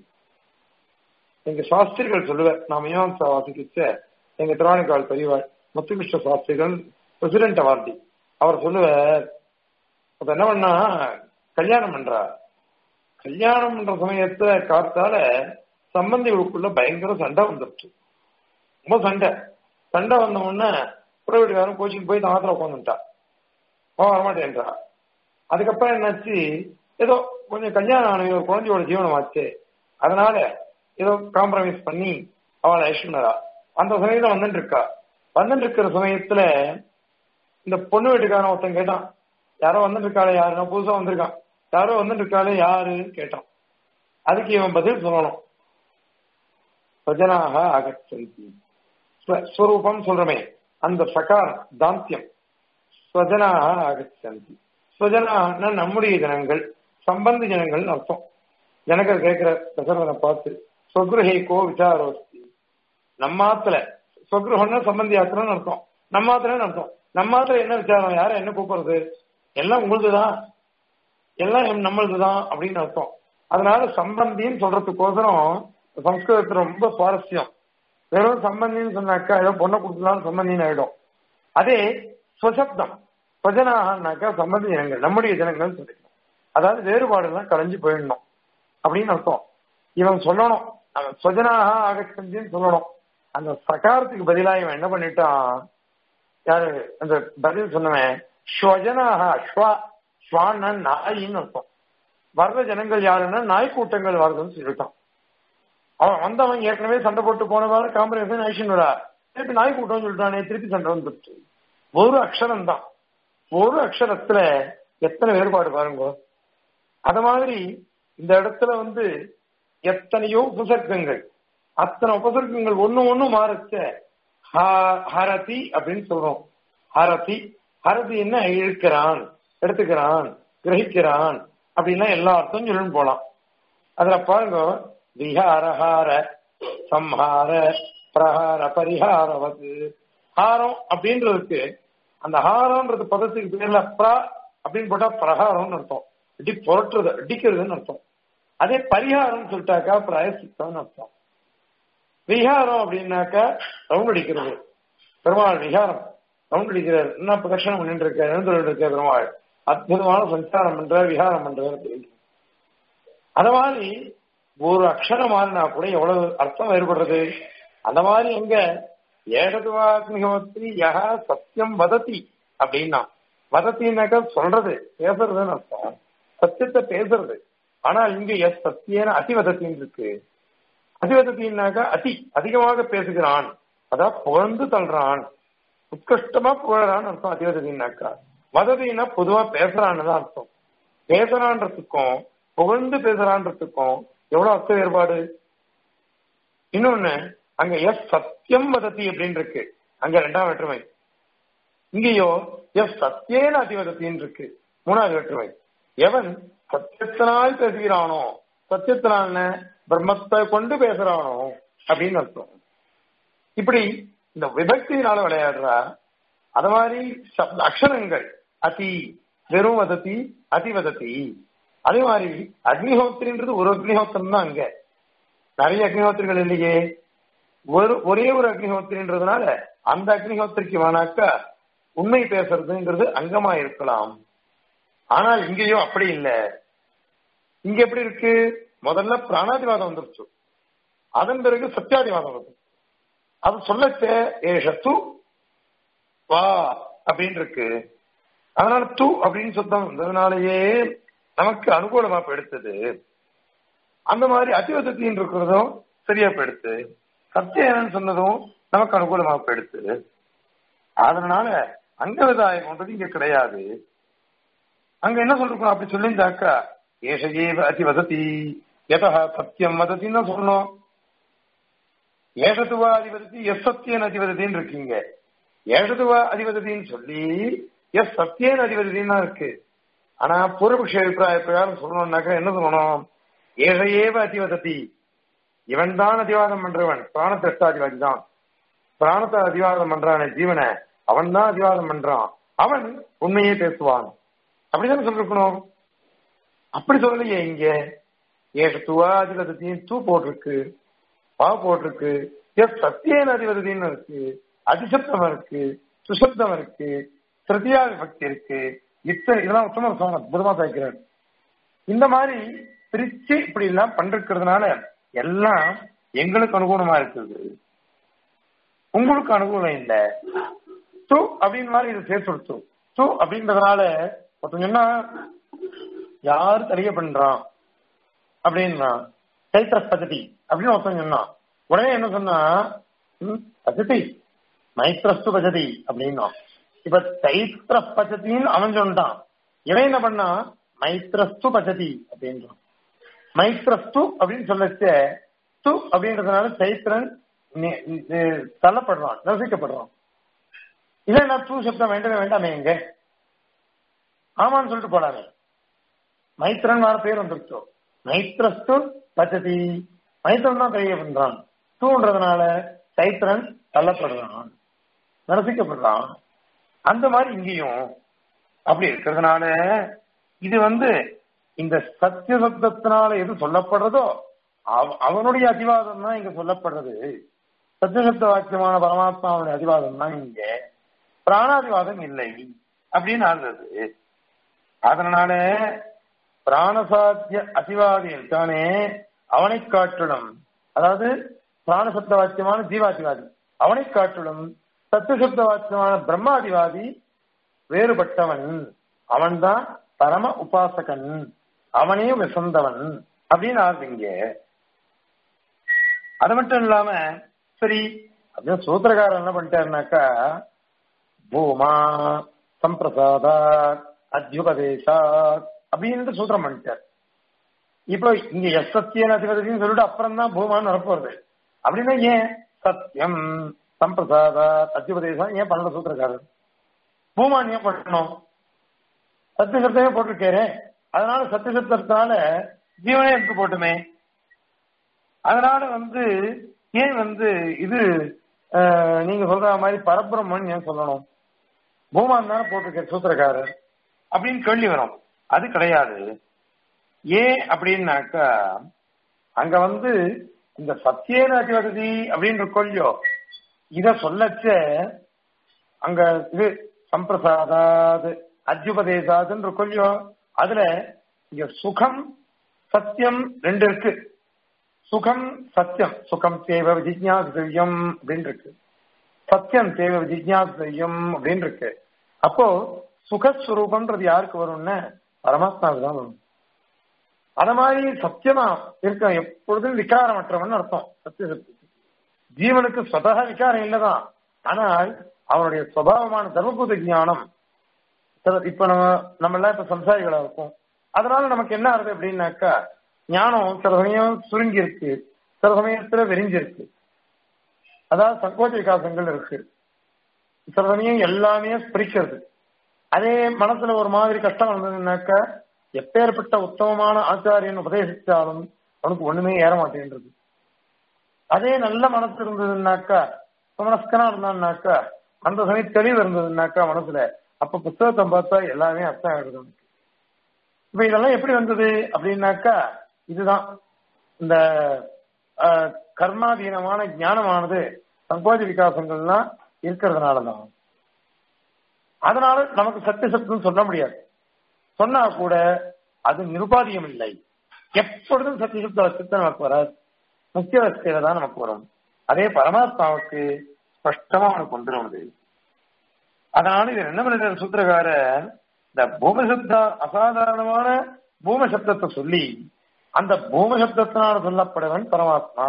S1: எங்க சாஸ்திரிகள் சொல்லுவார் நான் மீமாம்சா வாசிக்கிச்ச எங்க திருவாணிக்கால் பெரியவாள் முத்துகிருஷ்ண சாஸ்திரிகள் பிரசிடென்ட் அவார்டி அவர் சொல்லுவார் அப்ப என்ன பண்ணா கல்யாணம் பண்றா கல்யாணம் பண்ற சமயத்துல காத்தால சம்பந்திகளுக்குள்ள பயங்கர சண்டை வந்துருச்சு ரொம்ப சண்டை சண்டை வந்த உடனே புற வீட்டுக்காரன் கோச்சிங் போய் தாத்திர உட்காந்துட்டா போக வரமாட்டேன்றா அதுக்கப்புறம் என்னாச்சு ஏதோ கொஞ்சம் கல்யாணம் ஆன ஒரு குழந்தையோட ஜீவனம் ஆச்சு அதனால ஏதோ காம்ப்ரமைஸ் பண்ணி அவளை ஐஸ்வர்யா அந்த சமயத்துல வந்துட்டு இருக்கா வந்துட்டு இருக்கிற சமயத்துல இந்த பொண்ணு வீட்டுக்காரன் ஒருத்தன் கேட்டான் யாரோ வந்துட்டு இருக்காளே யாருன்னா புதுசா வந்திருக்கான் யாரோ வந்துட்டு இருக்காளே யாருன்னு கேட்டான் அதுக்கு இவன் பதில் சொல்லணும் பிரஜனாக அகச்சந்தி ஸ்வரூபம் சொல்றமே அந்த சகார் தாந்தியம் ஸ்வஜனாக அகச்சந்தி ஸ்வஜனான நம்முடைய ஜனங்கள் சம்பந்தி ஜனங்கள் அர்த்தம் ஜனகர் கேட்கிற தசரதனை பார்த்து சொக்ருஹே கோ விசாரோஸ்தி நம்மாத்துல சொக்ருஹன்னா சம்பந்தி யாத்திரன்னு அர்த்தம் நம்மாத்திரன்னு அர்த்தம் நம்மாத்திர என்ன விசாரம் யார என்ன கூப்பிடுறது எல்லாம் உங்களுதுதான் எல்லாம் நம்மளதுதான் அப்படின்னு அர்த்தம் அதனால சம்பந்தின்னு சொல்றதுக்கோசரம் சம்ஸ்கிருதத்துல ரொம்ப சுவாரஸ்யம் வெறும் சம்பந்தின்னு சொன்னாக்கா ஏதோ பொண்ணை கொடுத்துலாம் சம்பந்தின்னு ஆயிடும் அதே ஸ்வசப்தம் ஸ்வஜனாகனாக்கா சம்பந்தி ஜனங்கள் நம்முடைய ஜனங்கள் சொல்லிக்கணும் அதாவது வேறுபாடு எல்லாம் கலைஞ்சு போயிடணும் அப்படின்னு அர்த்தம் இவன் சொல்லணும் அவன் ஸ்வஜனாக ஆகச்சந்தின்னு சொல்லணும் அந்த சகாரத்துக்கு பதிலா இவன் என்ன பண்ணிட்டான் யாரு அந்த பதில் சொன்னவன் ஸ்வஜனாக ஸ்வா ஸ்வான்னா நாயின்னு அர்த்தம் வர்ற ஜனங்கள் யாருன்னா நாய் கூட்டங்கள் வருதுன்னு சொல்லிட்டான் அவன் வந்தவன் ஏற்கனவே சண்டை போட்டு போனதால காம்பிரேஷன் ஐஷன்வரா திருப்பி நாய் கூட்டம் சொல்லிட்டானே திருப்பி சண்டை வந்துருச்சு ஒரு அக்ஷரம் தான் ஒரு அக்ஷரத்துல எத்தனை வேறுபாடு பாருங்க அத மாதிரி இந்த இடத்துல வந்து எத்தனையோ உபசர்க்கங்கள் அத்தனை உபசர்க்கங்கள் ஒண்ணு ஒண்ணு மாறச்ச ஹரதி அப்படின்னு சொல்றோம் ஹரதி ஹரதி என்ன இழுக்கிறான் எடுத்துக்கிறான் கிரகிக்கிறான் அப்படின்னா எல்லா அர்த்தம் சொல்லணும் போலாம் அதுல பாருங்க விஹாரஹார சம்ஹார பிரஹார பரிஹாரவது ஹாரம் அப்படின்றதுக்கு அந்த ஹாரம்ன்றது பதத்துக்கு பேர்ல பிரா அப்படின்னு போட்டா பிரகாரம்னு அர்த்தம் இடி புரட்டுறது அடிக்கிறதுன்னு அர்த்தம் அதே பரிகாரம் சொல்லிட்டாக்கா பிராயசித்தம்னு அர்த்தம் விஹாரம் அப்படின்னாக்கா ரவுண்ட் அடிக்கிறது பெருமாள் விஹாரம் ரவுண்ட் அடிக்கிறார் என்ன பிரதட்சணம் பண்ணிட்டு இருக்க எழுந்துட்டு இருக்க பெருமாள் அற்புதமான சஞ்சாரம் பண்ற விஹாரம் பண்றார் அப்படின்னு அந்த மாதிரி ஒரு அக்ஷரம் மாறினா கூட எவ்வளவு அர்த்தம் வேறுபடுறது அந்த மாதிரி எங்க ஏகதுவாக்னிஹோத்ரி யகா சத்தியம் வதத்தி அப்படின்னா வதத்தின்னாக்கா சொல்றது பேசுறதுன்னு அர்த்தம் சத்தியத்தை பேசுறது ஆனா இங்க எஸ் சத்தியன அதிவதத்தின்னு இருக்கு அதிவதத்தின்னாக்கா அதி அதிகமாக பேசுகிறான் அதான் புகழ்ந்து தள்ளுறான் உத்கிருஷ்டமா புகழறான்னு அர்த்தம் அதிவதத்தின்னாக்கா வததினா பொதுவா பேசுறான்னு தான் அர்த்தம் பேசுறான்றதுக்கும் புகழ்ந்து பேசுறான்றதுக்கும் எவ்வளவு அர்த்த வேறுபாடு இன்னொன்னு அங்க எஸ் சத்தியம் வதத்தி அப்படின்னு இருக்கு அங்க ரெண்டாம் வேற்றுமை இங்கேயோ எஸ் சத்தியேன அதிவதத்தின்னு இருக்கு மூணாவது வேற்றுமை எவன் சத்தியத்தினால் பேசுகிறானோ சத்தியத்தினால பிரம்மத்தை கொண்டு பேசுறானோ அப்படின்னு அர்த்தம் இப்படி இந்த விபக்தியினால விளையாடுறா அது மாதிரி சப்த அக்ஷரங்கள் அதி வெறும் வதத்தி அதிவதத்தி அதே மாதிரி அக்னிஹோத்திரின்றது ஒரு அக்னிஹோத்திரம் தான் அங்க நிறைய அக்னிஹோத்திரிகள் இல்லையே ஒரு ஒரே ஒரு அக்னிஹோத்திரின்றதுனால அந்த அக்னிஹோத்திரிக்கு வேணாக்கா உண்மை பேசுறதுங்கிறது அங்கமா இருக்கலாம் ஆனால் இங்கேயோ அப்படி இல்லை இங்க எப்படி இருக்கு முதல்ல பிராணாதிவாதம் வந்துருச்சு அதன் பிறகு சத்தியாதிவாதம் வருது அது சொல்லச்ச ஏஷத்து வா அப்படின்னு இருக்கு அதனால தூ அப்படின்னு சுத்தம் வந்ததுனாலயே நமக்கு அனுகூலமா எடுத்தது அந்த மாதிரி அதிவதத்தின் இருக்கிறதும் சரியா போயிடுத்து சத்தியன்னு சொன்னதும் நமக்கு அனுகூலமா போயிடுத்து அதனால அங்க விதாயம்ன்றது இங்க கிடையாது அங்க என்ன சொல்றோம் அப்படி சொல்லியிருந்தாக்கா ஏஷஜேவ அதிவததி எதா சத்தியம் வதத்தின்னு தான் சொல்லணும் ஏஷத்துவா அதிபதி எஸ் சத்தியன் அதிபதின்னு இருக்கீங்க ஏஷத்துவா அதிபதின்னு சொல்லி எஸ் சத்தியன் அதிபதினா இருக்கு ஆனா பூர்வபக்ஷ அபிப்பிராய பிரகாரம் சொல்லணும்னாக்கா என்ன சொல்லணும் ஏழையேவ அதிவதத்தி இவன் தான் அதிவாதம் பண்றவன் பிராணத்திரஷ்டாதிவாதி தான் பிராணத்தை அதிவாதம் பண்றான ஜீவனை அவன் தான் அதிவாதம் பண்றான் அவன் உண்மையே பேசுவான் அப்படிதானே சொல்லிருக்கணும் அப்படி சொல்லலையே இங்க ஏஷ துவாதிபதியும் தூ போட்டிருக்கு பா போட்டிருக்கு எஸ் சத்தியேன அதிபதினு இருக்கு அதிசப்தம் இருக்கு சுசப்தம் இருக்கு திருத்தியா விபக்தி இருக்கு இத்தனை இதெல்லாம் உத்தம சோழன் அற்புதமா சேர்க்கிறார் இந்த மாதிரி பிரிச்சு இப்படி எல்லாம் பண்றதுனால எல்லாம் எங்களுக்கு அனுகூலமா இருக்குது உங்களுக்கு அனுகூலம் இல்ல து அப்படின்னு மாதிரி இது சேர்த்து கொடுத்து து அப்படின்றதுனால ஒருத்தன் சொன்னா யாரு தெரிய பண்றான் அப்படின்னா சைத்திர பദ്ധதி அப்படின்னு ஒருத்தன் சொன்னான் உடனே என்ன சொன்னா ம், பദ്ധதி மைத்ரஸ்து பஜதி அப்படின்னா இப்ப சைத்திர பச்சதின்னு அவன் சொல்லிட்டான் இவன் என்ன பண்ணா மைத்ரஸ்து பச்சதி அப்படின்றான் மைத்ரஸ்து அப்படின்னு சொல்லச்ச து அப்படின்றதுனால சைத்திரன் நி- நி- தள்ளப்படுறான் நிரசிக்கப்படுறான் இல்ல நான் தூ சப்தம் வேண்டவே வேண்டாமே எங்க ஆமான்னு சொல்லிட்டு போலாமே மைத்ரன் வர பேர் வந்துருச்சோ மைத்ரஸ்து பச்சதி மைத்ரன் தான் தெரிய பண்றான் தூன்றதுனால சைத்திரன் தள்ளப்படுறான் நிரசிக்கப்படுறான் அந்த மாதிரி இங்கேயும் அப்படி இருக்கிறதுனால இது வந்து இந்த சத்திய சப்தத்தினால எது சொல்லப்படுறதோ அவ- அவனுடைய அதிவாதம் தான் இங்க சொல்லப்படுறது சத்தியசப்த வாக்கியமான பரமாத்மாவுடைய அதிவாதம் தான் இங்க பிராணாதிவாதம் இல்லை அப்படின்னு ஆகுறது அதனால பிராணசாத்திய அதிவாதி இருக்கானே அவனை காட்டிலும் அதாவது பிராணசப்த வாக்கியமான ஜீவாதிவாதி அவனை காட்டிலும் சத்தியசப்த வாக்கியமான பிரம்மாதிவாதி வேறுபட்டவன் அவன்தான் பரம உபாசகன் அவனே விசந்தவன் அப்படின்னு ஆகுது இங்க அது மட்டும் இல்லாம சரி அப்படியே சூத்திரக்காரன் என்ன பண்ணிட்டாருனாக்கா பூமா சம்பிரசாதா அத்யுபதேசா அப்படின்னு சூத்திரம் பண்ணிட்டார் இப்போ இங்க எஸ் சத்தியன் அதிபதினு சொல்லிட்டு அப்புறம் தான் பூமான்னு வரப்போறது அப்படின்னா ஏன் சத்தியம் சம்பிரசாதா அத்யுபதேசம் ஏன் பண்ணல சூத்திரக்காரர் பூமான் ஏன் பண்ணணும் சத்தியசப்தமே போட்டிருக்காரு அதனால சத்தியசப்தத்தினால ஜீவனே எடுத்து போட்டுமே அதனால வந்து ஏன் வந்து இது அஹ், நீங்க சொல்ற மாதிரி பரபிரம்மன் ஏன் சொல்லணும் பூமான் தானே போட்டிருக்க சூத்திரக்காரர் அப்படின்னு கேள்வி வரும் அது கிடையாது ஏன் அப்படின்னாக்கா அங்க வந்து இந்த சத்தியேன அதிபதி அப்படின்னு கொள்ளியோ இத சொல்லச்ச அங்க இது சம்பிரசாதாது அத்யுபதேசாதுன்னு கொள்ளியோ அதுல இங்க சுகம் சத்தியம் ரெண்டு இருக்கு சுகம் சத்தியம் சுகம் தேவ விஜிஜாசியம் அப்படின்னு இருக்கு சத்தியம் தேவ விஜிஜாசியம் அப்படின்னு இருக்கு அப்போ சுகஸ்வரூபம்ன்றது யாருக்கு வரும்னு பரமாத்மாவுக்கு தான் வரும் அத மாதிரி சத்தியமா இருக்க எப்பொழுதும் விகாரமற்றவன் அர்த்தம் சத்திய சக்தி ஜீவனுக்கு ஸ்வதக விகாரம் இல்லதான் ஆனால் அவனுடைய சுவாவமான தர்மபூத ஞானம் சில- இப்ப நம்ம நம்ம எல்லாம் இப்ப சம்சாரிகளா இருக்கும் அதனால நமக்கு என்ன ஆகுது அப்படின்னாக்கா ஞானம் சில சமயம் சுருங்கி இருக்கு சில சமயத்துல விரிஞ்சிருக்கு அதாவது சங்கோச்ச விகாசங்கள் இருக்கு சில சமயம் எல்லாமே பிரிக்கிறது அதே மனசுல ஒரு மாதிரி கஷ்டம் வந்ததுன்னாக்கா எப்பேற்பட்ட உத்தமமான ஆச்சாரியன் உபதேசித்தாலும் அவனுக்கு ஒண்ணுமே ஏற மாட்டேன்றது அதே நல்ல மனசு இருந்ததுன்னாக்கா சுமனஸ்கனா இருந்தான்னாக்கா அந்த சமயம் தெளிவு இருந்ததுன்னாக்கா மனசுல அப்ப புத்தகத்தை பார்த்தா எல்லாமே அர்த்தம் ஆயிடுது அவனுக்கு. இப்ப இதெல்லாம் எப்படி வந்தது அப்படின்னாக்கா இதுதான் இந்த அஹ், கர்மாதீனமான ஞானமானது சங்கோஜ விகாசங்கள்லாம் இருக்கிறதுனாலதான் அதனால நமக்கு சத்திய சத்துன்னு சொல்ல முடியாது சொன்னா கூட அது நிருபாதியம் இல்லை எப்பொழுதும் சத்தியசுத்த வசத்தை நமக்கு வராது முக்கிய வசதியில தான் நமக்கு வரும் அதே பரமாத்மாவுக்கு ஸ்பஷ்டமா அவனுக்கு வந்துடும் அது அதனால இது என்ன பண்ணுற சூத்திரக்காரர் இந்த பூமசப்த அசாதாரணமான பூம சப்தத்தை சொல்லி அந்த பூம சப்தத்தினால் சொல்லப்படுவன் பரமாத்மா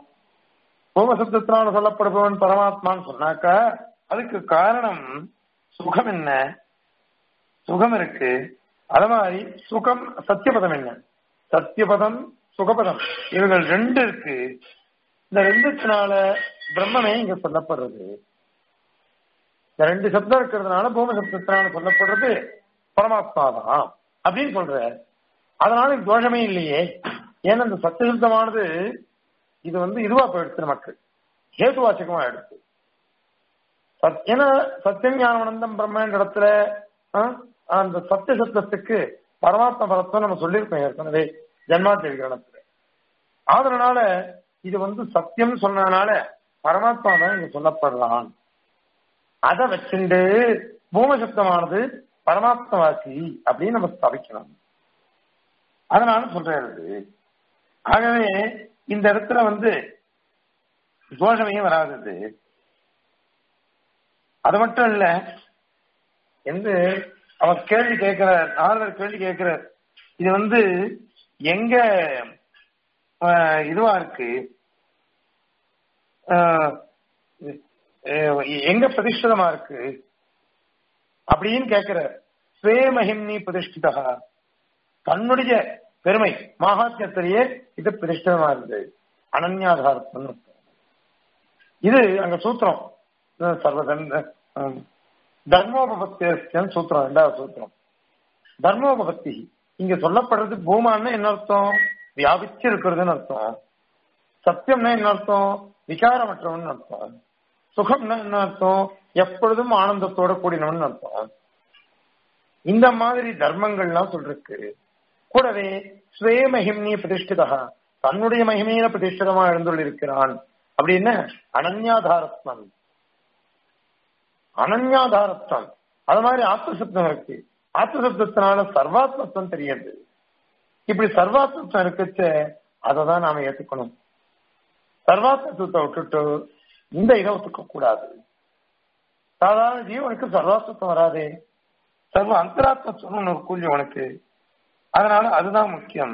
S1: பூம சப்தத்தினால் சொல்லப்படுபவன் பரமாத்மான்னு சொன்னாக்கா அதுக்கு காரணம் சுகம் என்ன சுகம் இருக்கு அது மாதிரி சுகம் சத்தியபதம் என்ன சத்தியபதம் சுகபதம் இவர்கள் ரெண்டு இருக்கு இந்த ரெண்டுத்தினால பிரம்மமே இங்க சொல்லப்படுறது இந்த ரெண்டு சப்தம் இருக்கிறதுனால பூம சப்தத்தினால சொல்லப்படுறது பரமாத்மா தான் அப்படின்னு சொல்ற அதனால இது தோஷமே இல்லையே ஏன்னா இந்த சத்தியசுத்தமானது இது வந்து இதுவா போயிடுச்சு நமக்கு ஹேதுவாச்சகமா எடுத்து சத்- ஏன்னா சத்தியம் ஞானவனந்தம் பிரம்மன்ற இடத்துல ஆ, அந்த சத்திய சத்தத்துக்கு பரமாத்ம பரத்துவம் நம்ம சொல்லியிருக்கோம் ஏற்கனவே ஜென்மாத்திய விகரணத்துல அதனால இது வந்து சத்தியம் சொன்னதுனால பரமாத்மா தான் இங்க சொல்லப்படலாம் அதை வச்சுண்டு பூமசப்தமானது பரமாத்மவாசி அப்படின்னு நம்ம ஸ்தாபிக்கணும் அதனால சொல்றது ஆகவே இந்த இடத்துல வந்து தோஷமே வராதது அது மட்டும் இல்ல எந்த அவன் கேள்வி கேட்கிற நாரதர் கேள்வி கேட்கிற இது வந்து எங்க ஆஹ், இதுவா இருக்கு ஆஹ், அஹ், எங்க பிரதிஷ்டிதமா இருக்கு அப்படின்னு கேட்கிற ஸ்வே மகிம்னி பிரதிஷ்டிதா தன்னுடைய பெருமை மகாத்மியத்திலேயே இது பிரதிஷ்டிதமா இருந்தது அனன்யாதாரத்தம் இது அங்க சூத்திரம் அஹ் சர்வதன் அஹ், தர்மோபபத்தியஸ்தன் சூத்திரம் ரெண்டாவது சூத்திரம் தர்மோபபத்தி இங்க சொல்லப்படுறது பூமான்னு என்ன அர்த்தம் வியாபிச்சு இருக்கிறதுன்னு அர்த்தம் சத்தியம்னா என்ன அர்த்தம் விகாரமற்றவன் அர்த்தம் சுகம்னா என்ன அர்த்தம் எப்பொழுதும் ஆனந்தத்தோட கூடினவன் அர்த்தம் இந்த மாதிரி தர்மங்கள்லாம் சொல்றதுக்கு கூடவே ஸ்வே மகிம்னி பிரதிஷ்டிதா தன்னுடைய மகிமையில பிரதிஷ்டிதமா எழுந்துள்ள இருக்கிறான் அப்படின்னு அனன்யாதாரத்வம் அனன்யாதாரத்வம் அது மாதிரி ஆத்மசப்தம் இருக்கு ஆத்மசப்தத்தினால சர்வாத்மத்துவம் தெரியுது இப்படி சர்வாத்மத்துவம் இருக்குச்ச அதை தான் நாம ஏத்துக்கணும் சர்வாத்மத்துவத்தை விட்டுட்டு இந்த இதை ஒத்துக்க கூடாது சாதாரண ஜீவனுக்கு சர்வாத்மத்துவம் வராதே சர்வ அந்தராத்மத்துவம் ஒரு கூலி உனக்கு அதனால அதுதான் முக்கியம்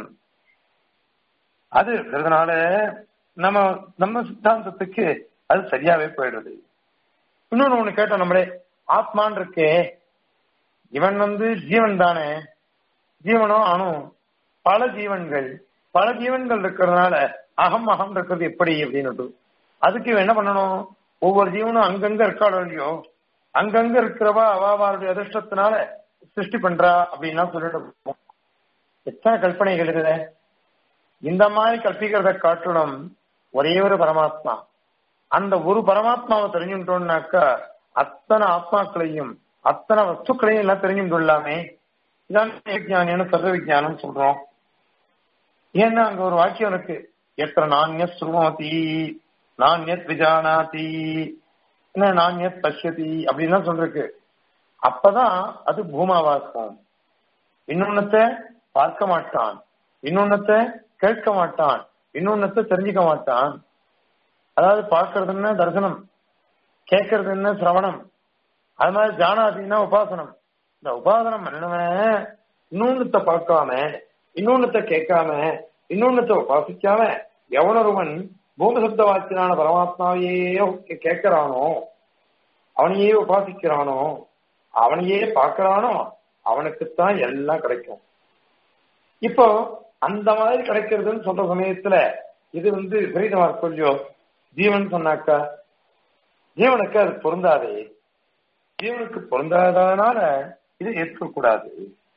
S1: அது இருக்கிறதுனால நம்ம நம்ம சித்தாந்தத்துக்கு அது சரியாவே போயிடுது இன்னொன்னு ஒண்ணு கேட்டோம் நம்மளே ஆத்மான் இருக்கே இவன் வந்து ஜீவன் தானே ஜீவனோ அணு பல ஜீவன்கள் பல ஜீவன்கள் இருக்கிறதுனால அகம் அகம் இருக்கிறது எப்படி அப்படின்னு அதுக்கு இவன் என்ன பண்ணணும் ஒவ்வொரு ஜீவனும் அங்கங்க இருக்காளோ இல்லையோ அங்கங்க இருக்கிறவா அவாவாருடைய அதிர்ஷ்டத்தினால சிருஷ்டி பண்றா அப்படின்னா சொல்லிட்டு போவோம். எத்தனை கல்பனைகள் இருக்குது இந்த மாதிரி கற்பிக்கிறத காட்டணும் ஒரே ஒரு பரமாத்மா அந்த ஒரு பரமாத்மாவை தெரிஞ்சுட்டோம்னாக்கா அத்தனை ஆத்மாக்களையும் அத்தனை வஸ்துக்களையும் எல்லாம் தெரிஞ்சுக்கொள்ளாமே இதான் விஜயானின்னு சர்வ விஜயானம் சொல்றோம் ஏன்னா அங்க ஒரு வாக்கியம் இருக்கு எத்தனை நானிய சுருமதி நானியத் விஜானாதி என்ன நானியத் பஷ்யதி அப்படின்லாம் சொல்றக்கு அப்பதான் அது பூமாவாசம் இன்னொன்னத்தை பார்க்க மாட்டான் இன்னொன்னத்தை கேட்க மாட்டான் இன்னொன்னத்தை தெரிஞ்சுக்க மாட்டான் அதாவது பார்க்கறதுன்னா தரிசனம் கேட்கறது என்ன சிரவணம் அது மாதிரி ஜானாதின்னா உபாசனம் இந்த உபாசனம் பண்ணவன் இன்னொன்னத்தை பார்க்காம இன்னொன்னத்தை கேட்காம இன்னொன்னத்தை உபாசிக்காம எவனொருவன் பூமசப்த வாக்கியனான பரமாத்மாவையே கேட்கிறானோ அவனையே உபாசிக்கிறானோ அவனையே பார்க்கறானோ அவனுக்குத்தான் எல்லாம் கிடைக்கும் இப்போ அந்த மாதிரி கிடைக்கிறதுன்னு சொல்ற சமயத்துல இது வந்து விபரீதமா சொல்லியோ ஜீவன் சொன்னாக்கா ஜீவனுக்கு அது பொருந்தாதே ஜீவனுக்கு பொருந்தாதனால இது ஏற்கக்கூடாது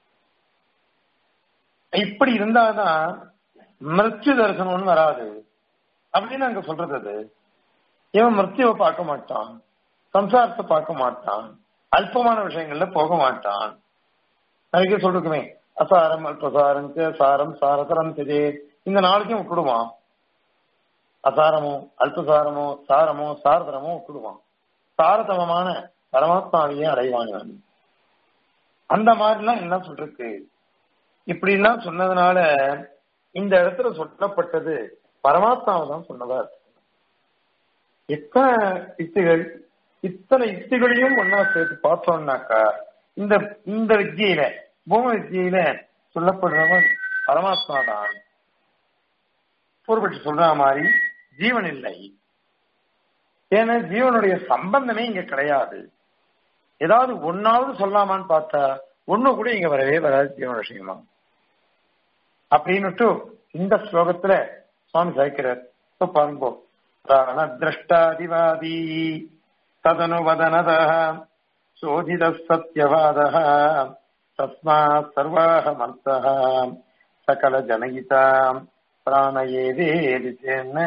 S1: இப்படி இருந்தாதான் மிருத்யு தரிசனம்னு வராது அப்படின்னு அங்க சொல்றது அது இவன் மிருத்யுவை பார்க்க மாட்டான் சம்சாரத்தை பார்க்க மாட்டான் அல்பமான விஷயங்கள்ல போக மாட்டான் நிறைய சொல்லிருக்குமே அசாரம் அல்பசாரம் ச, சாரம் சாரதரம் தெஜே இந்த நாளைக்கும் விட்டுடுவான் அசாரமோ அல்பசாரமோ சாரமோ சாரதரமோ விட்டுடுவான் சாரதமமான பரமாத்மாவையே அடைவான் இவன். அந்த மாதிரிலாம் என்ன சொல்லிருக்கு இப்படி எல்லாம் சொன்னதுனால இந்த இடத்துல சொல்லப்பட்டது பரமாத்மாவை தான் சொன்னதா இருக்கு எத்தனை யுக்திகள் இத்தனை யுக்திகளையும் ஒன்னா சேர்த்து பார்த்தோம்னாக்கா இந்த இந்த வித்தியில பூம வித்தியில சொல்லப்படுறவன் பரமாத்மா தான் பொறுப்பட்டு சொல்ற மாதிரி ஜீவன் இல்லை ஏன்னா ஜீவனுடைய சம்பந்தமே இங்க கிடையாது ஏதாவது ஒன்னாவது சொல்லாமான்னு பார்த்தா ஒண்ணு கூட இங்க வரவே வராது ஜீவன விஷயமா அப்படின்னுட்டு இந்த ஸ்லோகத்துல சுவாமி சாய்க்கிறார் இப்ப பாருங்க பிராண திரஷ்டாதிவாதி ததனு வதனத சோதித சத்யவாத தஸ்மாத் சர்வாஹமர்த்த சகல ஜனகிதா பிராண ஏதேதி சேன்ன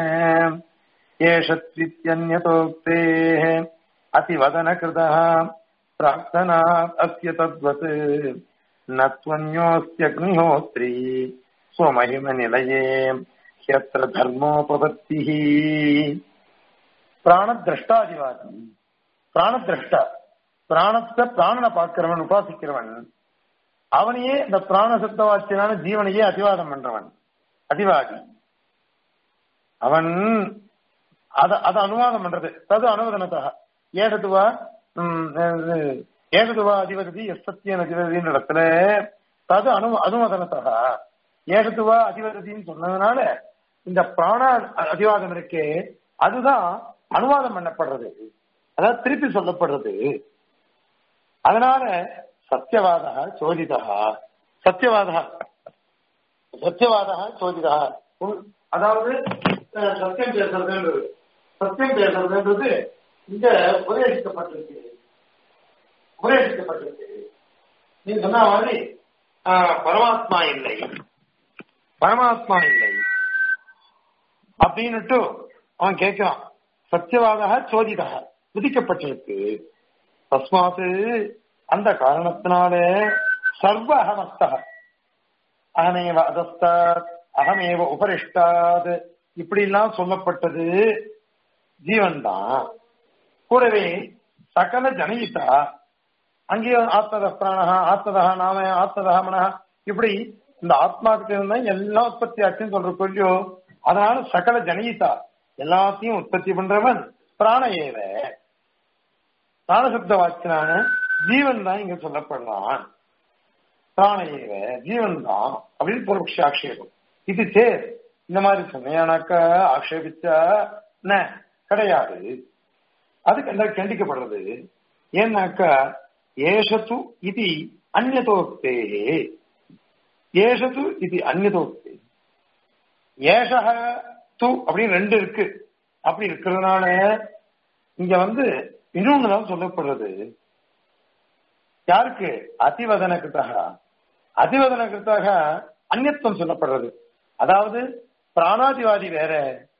S1: ஏஷத்வித்யன்யதோக்தேः अतिवदनकृतः प्रार्थना अस्य तद्वत् நத்வன்யோஸ்தியக்னிஹோத்ரி ஸ்வமகிம நிலையே ஹியத்திர தர்மோபபத்தி பிராணதிரஷ்டாதிவாதி பிராணதிரஷ்டா பிராணத்தை பிராணனை பார்க்கிறவன் உபாசிக்கிறவன் அவனையே இந்த பிராண சுத்தவாச்சியனான ஜீவனையே அதிவாதம் பண்றவன் அதிவாதி அவன் அத அத அனுவாதம் பண்றது தது அனுவதனத்தக ஏகதுவா ஏகதுவா அதிபதி எஸ்தத்தியன் அதிபதின்ற இடத்துல தது அனு அனுவதனத்தக ஏகதுவா அதிபதின்னு சொன்னதுனால இந்த பிராண அதிவாதம் இருக்கே அதுதான் அனுவாதம் பண்ணப்படுறது அதாவது திருப்பி சொல்லப்படுறது அதனால சத்தியவாத சோதிதா சத்தியவாத சத்தியவாத சோதிதா அதாவது சத்தியம் பேசுறதுன்றது சத்தியம் பேசுறதுன்றது இங்க உபதேசிக்கப்பட்டிருக்கு உபதேசிக்கப்பட்டிருக்கு நீ சொன்ன மாதிரி பரமாத்மா இல்லை பரமாத்மா இல்லை அப்படின்னுட்டு அவன் கேட்கிறான் சத்தியவாத சோதிதா விதிக்கப்பட்டிருக்கு தஸ்மாத்து அந்த காரணத்தினால சர்வ அகமஸ்தக அகமேவ அதஸ்தாத் அகமேவ உபரிஷ்டாத் இப்படி எல்லாம் சொல்லப்பட்டது ஜீவன் தான் கூடவே சகல ஜனயிதா அங்கேயும் ஆத்மத பிராணஹா ஆத்மதா நாம ஆத்மதா மனஹா இப்படி இந்த ஆத்மாவுக்கு இருந்தா எல்லாம் உற்பத்தி ஆச்சுன்னு சொல்ற கொல்லியோ அதனால சகல ஜனயிதா எல்லாத்தையும் உற்பத்தி பண்றவன் பிராண ஏவ பிராணசப்த வாக்கினான ஜீவன் தான் இங்க சொல்லப்படுறான் பிராண ஏவ ஜீவன் தான் அப்படின்னு பூர்வபக்ஷ ஆக்ஷேபம் இது சேர் இந்த மாதிரி சொன்னையானாக்க ஆக்ஷேபிச்சா என்ன கிடையாது அதுக்கு என்ன கண்டிக்கப்படுறது ஏன்னாக்கா ஏஷத்து இது அந்நதோக்தே ஏஷத்து இது அந்நதோக்தே ஏஷக து அப்படின்னு ரெண்டு இருக்கு அப்படி இருக்கிறதுனால இங்க வந்து இன்னொன்னுதான் சொல்லப்படுறது யாருக்கு அதிவதன கிருத்தாக அதிவதன கிருத்தாக அந்நியத்துவம் சொல்லப்படுறது அதாவது பிராணாதிவாதி வேற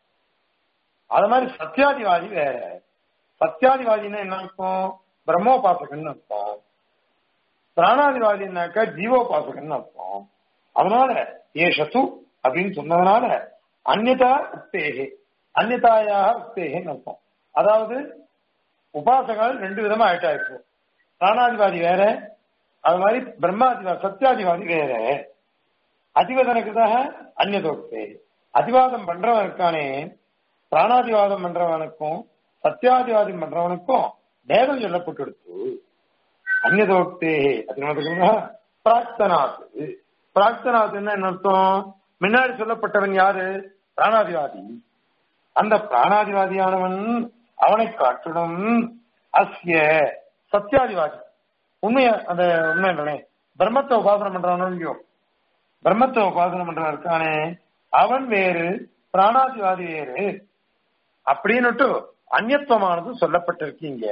S1: அது மாதிரி சத்தியாதிவாதி வேற சத்தியாதிவாதின்னா என்ன அர்த்தம் பிரம்மோபாசகன் அர்த்தம் பிராணாதிவாதினாக்கா ஜீவோபாசகன் அர்த்தம் அதனால ஏஷத்து அப்படின்னு சொன்னதுனால அந்நதா உக்தேகே அந்நதாயாக உக்தேகன்னு அர்த்தம் அதாவது உபாசகால் ரெண்டு விதமா ஆயிட்டா இப்போ பிராணாதிவாதி வேற அது மாதிரி பிரம்மாதிவாதி சத்தியாதிவாதி வேற அதிவதனக்குதாக அந்நதோக்தே அதிவாதம் பண்றவன் இருக்கானே பிராணாதிவாதம் பண்றவனுக்கும் சத்தியாதிவாதம் பண்றவனுக்கும் பேதம் சொல்லப்பட்டுடுத்து அந்நதோக்தே அது பிராக்தனாத்து பிராக்தனாத் என்ன அர்த்தம் முன்னாடி சொல்லப்பட்டவன் யாரு பிராணாதிவாதி அந்த பிராணாதிவாதியானவன் அவனை காட்டிடும் அஸ்ய சத்தியாதிவாதி உண்மைய அந்த உண்மை பிரம்மத்தை உபாசனம் பண்றவனோ இல்லையோ பிரம்மத்தை உபாசனம் பண்றவன் இருக்கானே அவன் வேறு பிராணாதிவாதி வேறு அப்படின்னுட்டு அந்நியத்துவமானது சொல்லப்பட்டிருக்கீங்க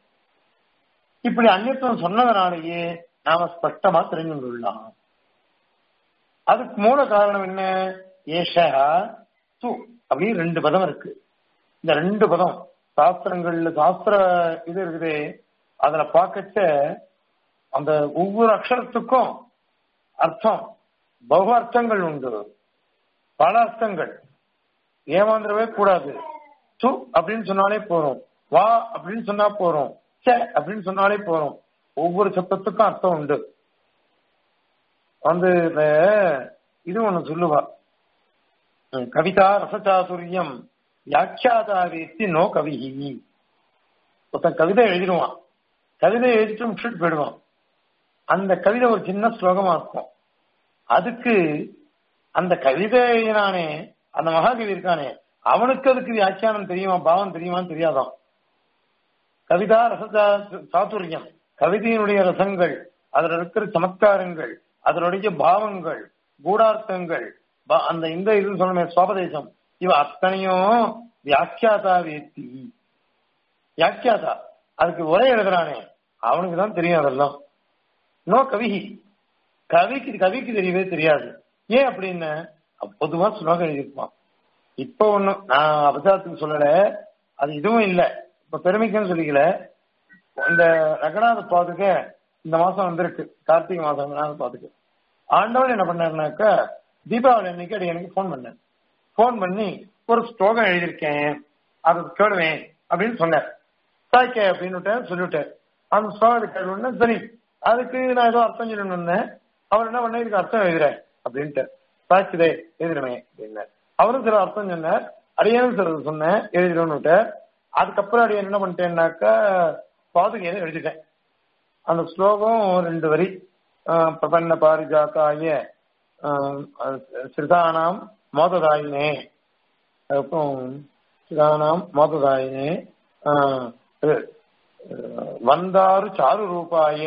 S1: இப்படி அந்நியத்துவம் சொன்னதனாலேயே நாம ஸ்பஷ்டமா தெரிஞ்சு கொள்ளலாம் அதுக்கு மூல காரணம் என்ன ஏஷா து அப்படின்னு ரெண்டு பதம் இருக்கு இந்த ரெண்டு பதம் சாஸ்திரங்கள்ல சாஸ்திர இது இருக்குது அதுல பார்க்கச்ச அந்த ஒவ்வொரு அக்ஷரத்துக்கும் அர்த்தம் பகு அர்த்தங்கள் உண்டு பல அர்த்தங்கள் ஏமாந்துடவே கூடாது து அப்படின்னு சொன்னாலே போறோம் வா அப்படின்னு சொன்னா போறோம் ச அப்படின்னு சொன்னாலே போறோம் ஒவ்வொரு சத்தத்துக்கும் அர்த்தம் உண்டு வந்து இது ஒண்ணு சொல்லுவா கவிதா ரசசாதுரியம் வியாக்கியாதா வேத்தி நோ கவிஹி ஒருத்தன் கவிதை எழுதிடுவான் கவிதை எழுதிட்டு முடிச்சுட்டு போயிடுவான் அந்த கவிதை ஒரு சின்ன ஸ்லோகமா இருக்கும் அதுக்கு அந்த கவிதை எழுதினானே அந்த மகாகவி இருக்கானே அவனுக்கு அதுக்கு வியாக்கியானம் தெரியுமா பாவம் தெரியுமான்னு தெரியாதான் கவிதா ரச சாதுரியம் கவிதையினுடைய ரசங்கள் அதுல இருக்கிற சமத்காரங்கள் அதனுடைய பாவங்கள் கூடார்த்தங்கள் அந்த இந்த இது சொல்லணுமே சுவாபதேசம் இவ அத்தனையும் வியாக்கியாதா வேத்தி வியாக்கியாதா அதுக்கு உரை எழுதுறானே அவனுக்கு தான் தெரியும் அதெல்லாம் நோ கவிஹி கவிக்கு கவிக்கு தெரியவே தெரியாது ஏன் அப்படின்னு பொதுவா ஸ்லோகம் எழுதியிருப்பான் இப்ப ஒண்ணும் நான் அபசாரத்துக்கு சொல்லல அது இதுவும் இல்லை இப்ப பெருமைக்குன்னு சொல்லிக்கல இந்த ரகநாத பாதுக இந்த மாசம் வந்திருக்கு கார்த்திகை மாசம் பார்த்துக்கு ஆண்டவன் என்ன பண்ணாருனாக்க தீபாவளி அன்னைக்கு அடி எனக்கு ஃபோன் பண்ணேன் ஃபோன் பண்ணி ஒரு ஸ்லோகம் எழுதியிருக்கேன் அதை கேடுவேன் அப்படின்னு சொன்னார் சாய்க்கே அப்படின்னு சொல்லிவிட்டார் அந்த ஸ்லோகத்தை கேள்வி சரி அதுக்கு நான் ஏதோ அர்த்தம் சொல்லணும்னு வந்தேன் அவர் என்ன பண்ண இதுக்கு அர்த்தம் எழுதுறேன் அப்படின்ட்டு சாய்ச்சிதே எழுதிடுமே அப்படின்னார் அவரும் சில அர்த்தம் சொன்னார் அடியனும் சில சொன்னேன் எழுதிடும்னு அதுக்கப்புறம் அடியன் என்ன பண்ணிட்டேன்னாக்கா பாதுகையை எழுதிட்டேன் அந்த ஸ்லோகம் ரெண்டு வரி பிரபன்ன பாரிஜாத்தாய சிறுதானாம் மோததாயினே அப்புறம் சிறுதானாம் மோததாயினே வந்தாரு சாரு ரூபாய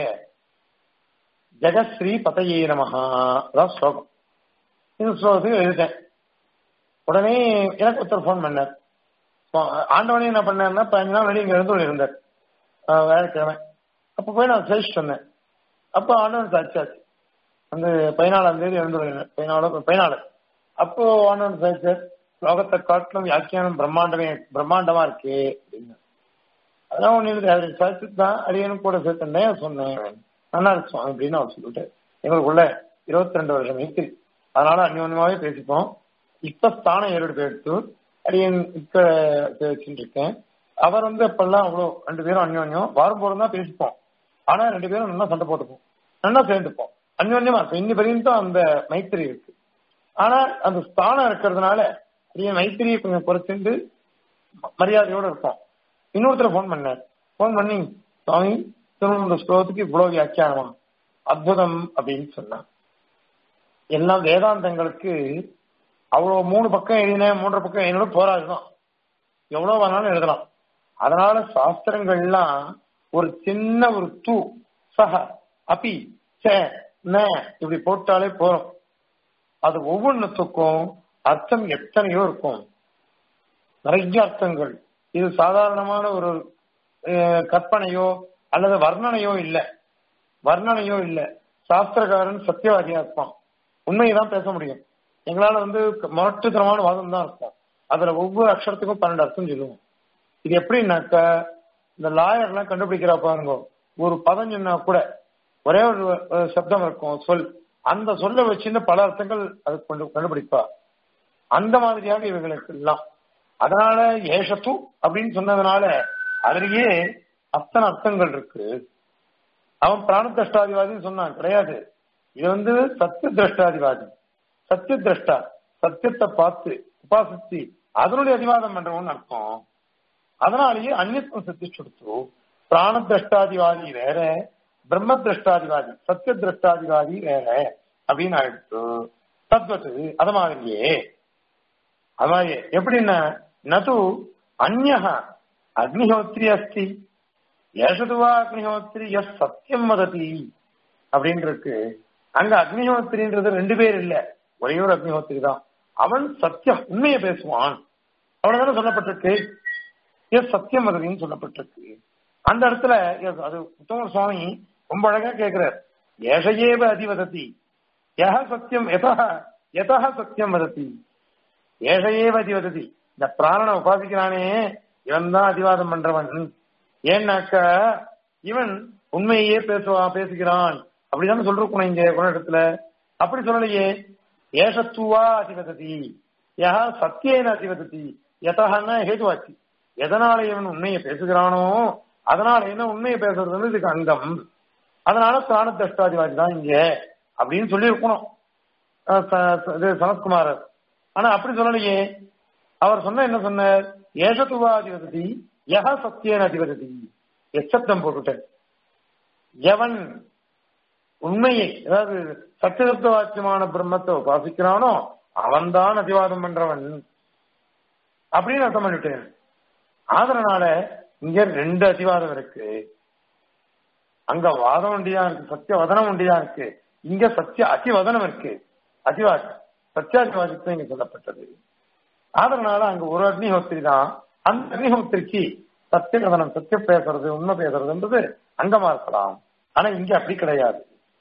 S1: ஜெகஸ்ரீ பதையே நமஹா அதான் ஸ்லோகம் இந்த ஸ்லோகத்துக்கு எழுதிட்டேன் உடனே எனக்கு ஒருத்தர் ஃபோன் பண்ணார் ஆண்டவனே என்ன பண்ணாருன்னா பதினஞ்சு நாள் முன்னாடி இங்க இருந்து இருந்தார் வேலைக்கிழமை அப்ப போய் நான் சைஸ் சொன்னேன் அப்போ ஆண்டவன் சாட்சாச்சு வந்து பதினாலாம் தேதி இருந்து பதினாலு பதினாலு அப்போ ஆண்டவன் சாட்சார் லோகத்தை காட்டிலும் வியாக்கியானம் பிரம்மாண்டமே பிரம்மாண்டமா இருக்கு அப்படின்னு அதான் ஒண்ணு அவருக்கு சாட்சி தான் அடியனும் கூட சேர்த்தேன் சொன்னேன் நல்லா இருக்கும் அப்படின்னு அவர் சொல்லிட்டு எங்களுக்குள்ள இருபத்தி ரெண்டு வருஷம் மைத்திரி அதனால அந்யோன்யமாவே பேசிப்போம் இப்ப ஸ்தானம் ஏறெடுப்பு எடுத்து அடியன் இப்ப வச்சுட்டு இருக்கேன் அவர் வந்து அப்பெல்லாம் அவ்வளோ ரெண்டு பேரும் அந்யோன்யம் வாரம் போறது தான் பேசிப்போம் ஆனா ரெண்டு பேரும் நல்லா சண்டை போட்டுப்போம் நல்லா சேர்ந்துப்போம் அந்யோன்யமா இருக்கும் இன்னி வரையும் அந்த மைத்திரி இருக்கு ஆனா அந்த ஸ்தானம் இருக்கிறதுனால அடியன் மைத்திரியை கொஞ்சம் குறைச்சிட்டு மரியாதையோட இருப்போம் இன்னொருத்தர் ஃபோன் பண்ணார் ஃபோன் பண்ணி சுவாமி திருவண்ணூர் ஸ்லோகத்துக்கு இவ்வளவு வியாக்கியானமா அற்புதம் அப்படின்னு சொன்னான் எல்லாம் வேதாந்தங்களுக்கு அவ்வளவு மூணு பக்கம் எழுதினேன் மூன்றரை பக்கம் எழுதினோட போராதுதான் எவ்வளவு வேணாலும் எழுதலாம் அதனால சாஸ்திரங்கள்லாம் ஒரு சின்ன ஒரு தூ சஹ அபி சே ந இப்படி போட்டாலே போறோம் அது ஒவ்வொன்றுத்துக்கும் அர்த்தம் எத்தனையோ இருக்கும் நிறைய அர்த்தங்கள் இது சாதாரணமான ஒரு கற்பனையோ அல்லது வர்ணனையோ இல்ல வர்ணனையோ இல்ல சாஸ்திரக்காரன் சத்தியவாதியா இருப்பான் உண்மையைதான் பேச முடியும் எங்களால வந்து முரட்டுத்தனமான வாதம் தான் இருக்கும் அதுல ஒவ்வொரு அக்ஷரத்துக்கும் பன்னெண்டு அர்த்தம் சொல்லுவோம் இது எப்படின்னாக்க இந்த லாயர் எல்லாம் கண்டுபிடிக்கிறா பாருங்க ஒரு பதம் சொன்னா கூட ஒரே ஒரு சப்தம் இருக்கும் சொல் அந்த சொல்ல வச்சுன்னு பல அர்த்தங்கள் அது கொண்டு கண்டுபிடிப்பா அந்த மாதிரியாக இவங்களுக்கு எல்லாம் அதனால ஏஷத்து அப்படின்னு சொன்னதுனால அதுலயே அத்தனை அர்த்தங்கள் இருக்கு அவன் பிராண திரஷ்டாதிவாதின்னு சொன்னான் கிடையாது இது வந்து சத்திய திரஷ்டாதிவாதி சத்திய திரஷ்டா சத்தியத்தை பார்த்து உபாசிச்சு அதனுடைய அதிவாதம் பண்றவன் அர்த்தம் அதனாலேயே அந்நியத்துவம் சத்தி கொடுத்து பிராண திரஷ்டாதிவாதி வேற பிரம்ம திரஷ்டாதிவாதி சத்திய திரஷ்டாதிவாதி வேற அப்படின்னு ஆயிடுச்சு தத்வத்து அது மாதிரியே அது மாதிரி எப்படின்னா நது அந்நக அக்னிஹோத்ரி அஸ்தி ஏஷதுவா அக்னிஹோத்ரி எஸ் சத்தியம் வததி அப்படின்னு இருக்கு அங்க அக்னிஹோத்திரின்றது ரெண்டு பேர் இல்ல ஒரே ஒரு அக்னிஹோத்திரி தான் அவன் சத்தியம் உண்மையை பேசுவான் அவ்வளவுதானே சொல்லப்பட்டிருக்கு எஸ் சத்தியம் வததின்னு சொல்லப்பட்டிருக்கு அந்த இடத்துல அது உத்தம சுவாமி ரொம்ப அழகா கேட்கிறார் ஏஷையேவ அதிவதத்தி யஹ சத்தியம் எதா எதா சத்தியம் வதத்தி ஏஷையேவ அதிவதத்தி இந்த பிராணனை உபாசிக்கிறானே இவன் தான் அதிவாதம் பண்றவன் ஏன்னாக்க இவன் உண்மையே பேசுவான் பேசுகிறான் அப்படிதான் சொல்றோம் இங்க இடத்துல அப்படி சொல்லலையே ஏஷத்துவா அதிவததி யஹ சத்தியேன அதிவததி எதஹன்னா ஹேதுவாச்சு எதனால இவன் உண்மையை பேசுகிறானோ அதனால என்ன உண்மையை பேசுறது வந்து இதுக்கு அங்கம் அதனால பிராண தஷ்டாதிவாதி தான் இங்க அப்படின்னு சொல்லி இருக்கணும் இது சனத்குமாரர் ஆனா அப்படி சொல்லலையே அவர் சொன்ன என்ன சொன்னார் ஏஷத்துவா அதிபதி யஹ சத்தியன் அதிபதி எச்சப்தம் போட்டுட்டேன் எவன் உண்மையை அதாவது சத்தியதத்துவ வாக்கியமான பிரம்மத்தை உபாசிக்கிறானோ அவன்தான் அதிவாதம் பண்றவன் அப்படின்னு அர்த்தம் பண்ணிட்டேன் அதனால இங்க ரெண்டு அதிவாதம் இருக்கு அங்க வாதம் ஒண்டியா இருக்கு சத்திய வதனம் ஒண்டியா இருக்கு இங்க சத்திய அதிவதனம் இருக்கு அதிவாதி சத்தியாதிவாதித்வம் இங்க சொல்லப்பட்டது அதனால அங்க ஒரு அக்னிஹோத்திரி தான் அந்த அக்னிஹோத்திரிக்கு சத்திய கதனம் சத்திய பேசுறது உண்மை பேசுறதுன்றது அங்கமா இருக்கலாம் ஆனா இங்க அப்படி கிடையாது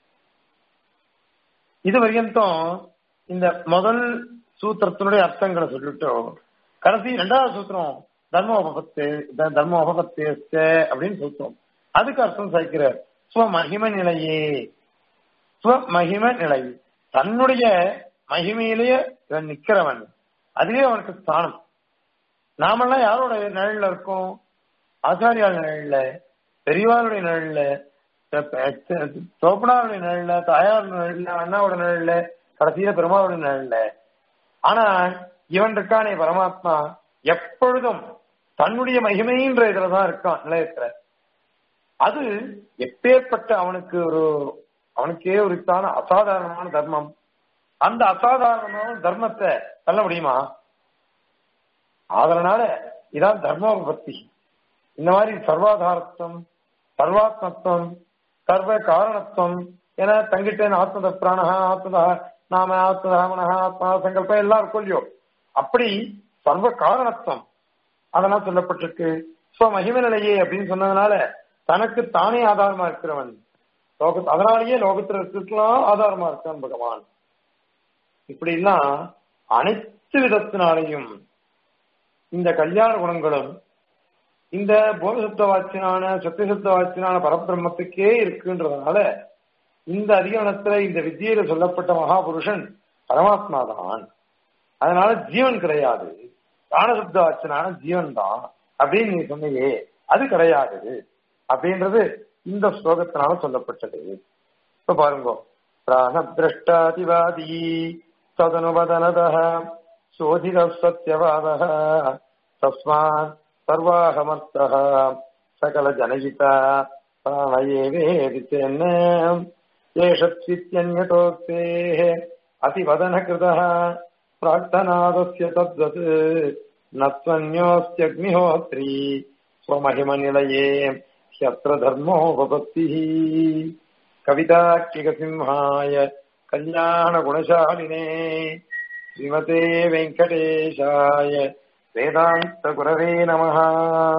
S1: இது வரைக்கும் இந்த முதல் சூத்திரத்தினுடைய அர்த்தங்களை சொல்லிட்டு கடைசி ரெண்டாவது சூத்திரம் தர்ம உபபத்து தர்ம உபபத்து அப்படின்னு சூத்திரம் அதுக்கு அர்த்தம் சாய்க்கிறார் ஸ்வமகிம நிலையே ஸ்வமகிம நிலை தன்னுடைய மகிமையிலேயே இவன் நிக்கிறவன் அதுவே அவனுக்கு ஸ்தானம் நாமெல்லாம் யாரோட நிழல்ல இருக்கோம் ஆச்சாரியால் நிழல்ல பெரியவாருடைய நிழல்ல தோப்பனாருடைய நிழல்ல தாயார் நிழல்ல அண்ணாவோட நிழல்ல கடைசியில பெருமாளுடைய நிழல்ல ஆனா இவன் இருக்கானே பரமாத்மா எப்பொழுதும் தன்னுடைய மகிமைன்ற இதுலதான் இருக்கான் நிலையத்துல அது எப்பேற்பட்ட அவனுக்கு ஒரு அவனுக்கே உரித்தான அசாதாரணமான தர்மம் அந்த அசாதாரணமான தர்மத்தை தள்ள முடியுமா அதனால இதான் தர்மோபத்தி இந்த மாதிரி சர்வாதாரத்துவம் சர்வாத்மத்துவம் சர்வ காரணத்துவம் என தங்கிட்டேன் ஆத்மத பிராணஹா ஆத்மதா நாம ஆத்மதா மனஹா ஆத்மா சங்கல்பம் எல்லாம் இருக்கும் இல்லையோ அப்படி சர்வ காரணத்துவம் அதெல்லாம் சொல்லப்பட்டிருக்கு ஸ்வ மகிம நிலையே அப்படின்னு சொன்னதுனால தனக்கு தானே ஆதாரமா இருக்கிறவன் லோக அதனாலேயே லோகத்துல இருக்கலாம் ஆதாரமா இருக்கான் பகவான் இப்படி எல்லாம் அனைத்து விதத்தினாலையும் இந்த கல்யாண குணங்களும் இந்த போதசப்த வாச்சியனான சத்தியசப்த வாச்சியனான பரபிரம்மத்துக்கே இருக்குன்றதுனால இந்த அதிகரணத்துல இந்த வித்தியில சொல்லப்பட்ட மகாபுருஷன் பரமாத்மா தான் அதனால ஜீவன் கிடையாது தானசப்த வாச்சனான ஜீவன் தான் அப்படின்னு நீ சொன்னையே அது கிடையாது அப்படின்றது இந்த ஸ்லோகத்தினால சொல்லப்பட்டது இப்ப பாருங்க பிராணதிரஷ்டாதிவாதி ததனுபதனத சோதித சத்தியவாத தஸ்மாத் சர்வாகமர்த்த சகல ஜனகித பிராணயேவேதி சென்ன ஏஷத்வித்யன்யதோக்தேः அதிவதனகிருதः प्राक्तनादस्य तद्वत् न त्वन्योऽस्त्यग्निहोत्री स्वमहिमनिलये ह्यत्र धर्मो भवत्तिः कविताक्षिकसिंहाय कल्याणगुणशालिने श्रीमते वेङ्कटेशाय वेदान्तगुरवे नमः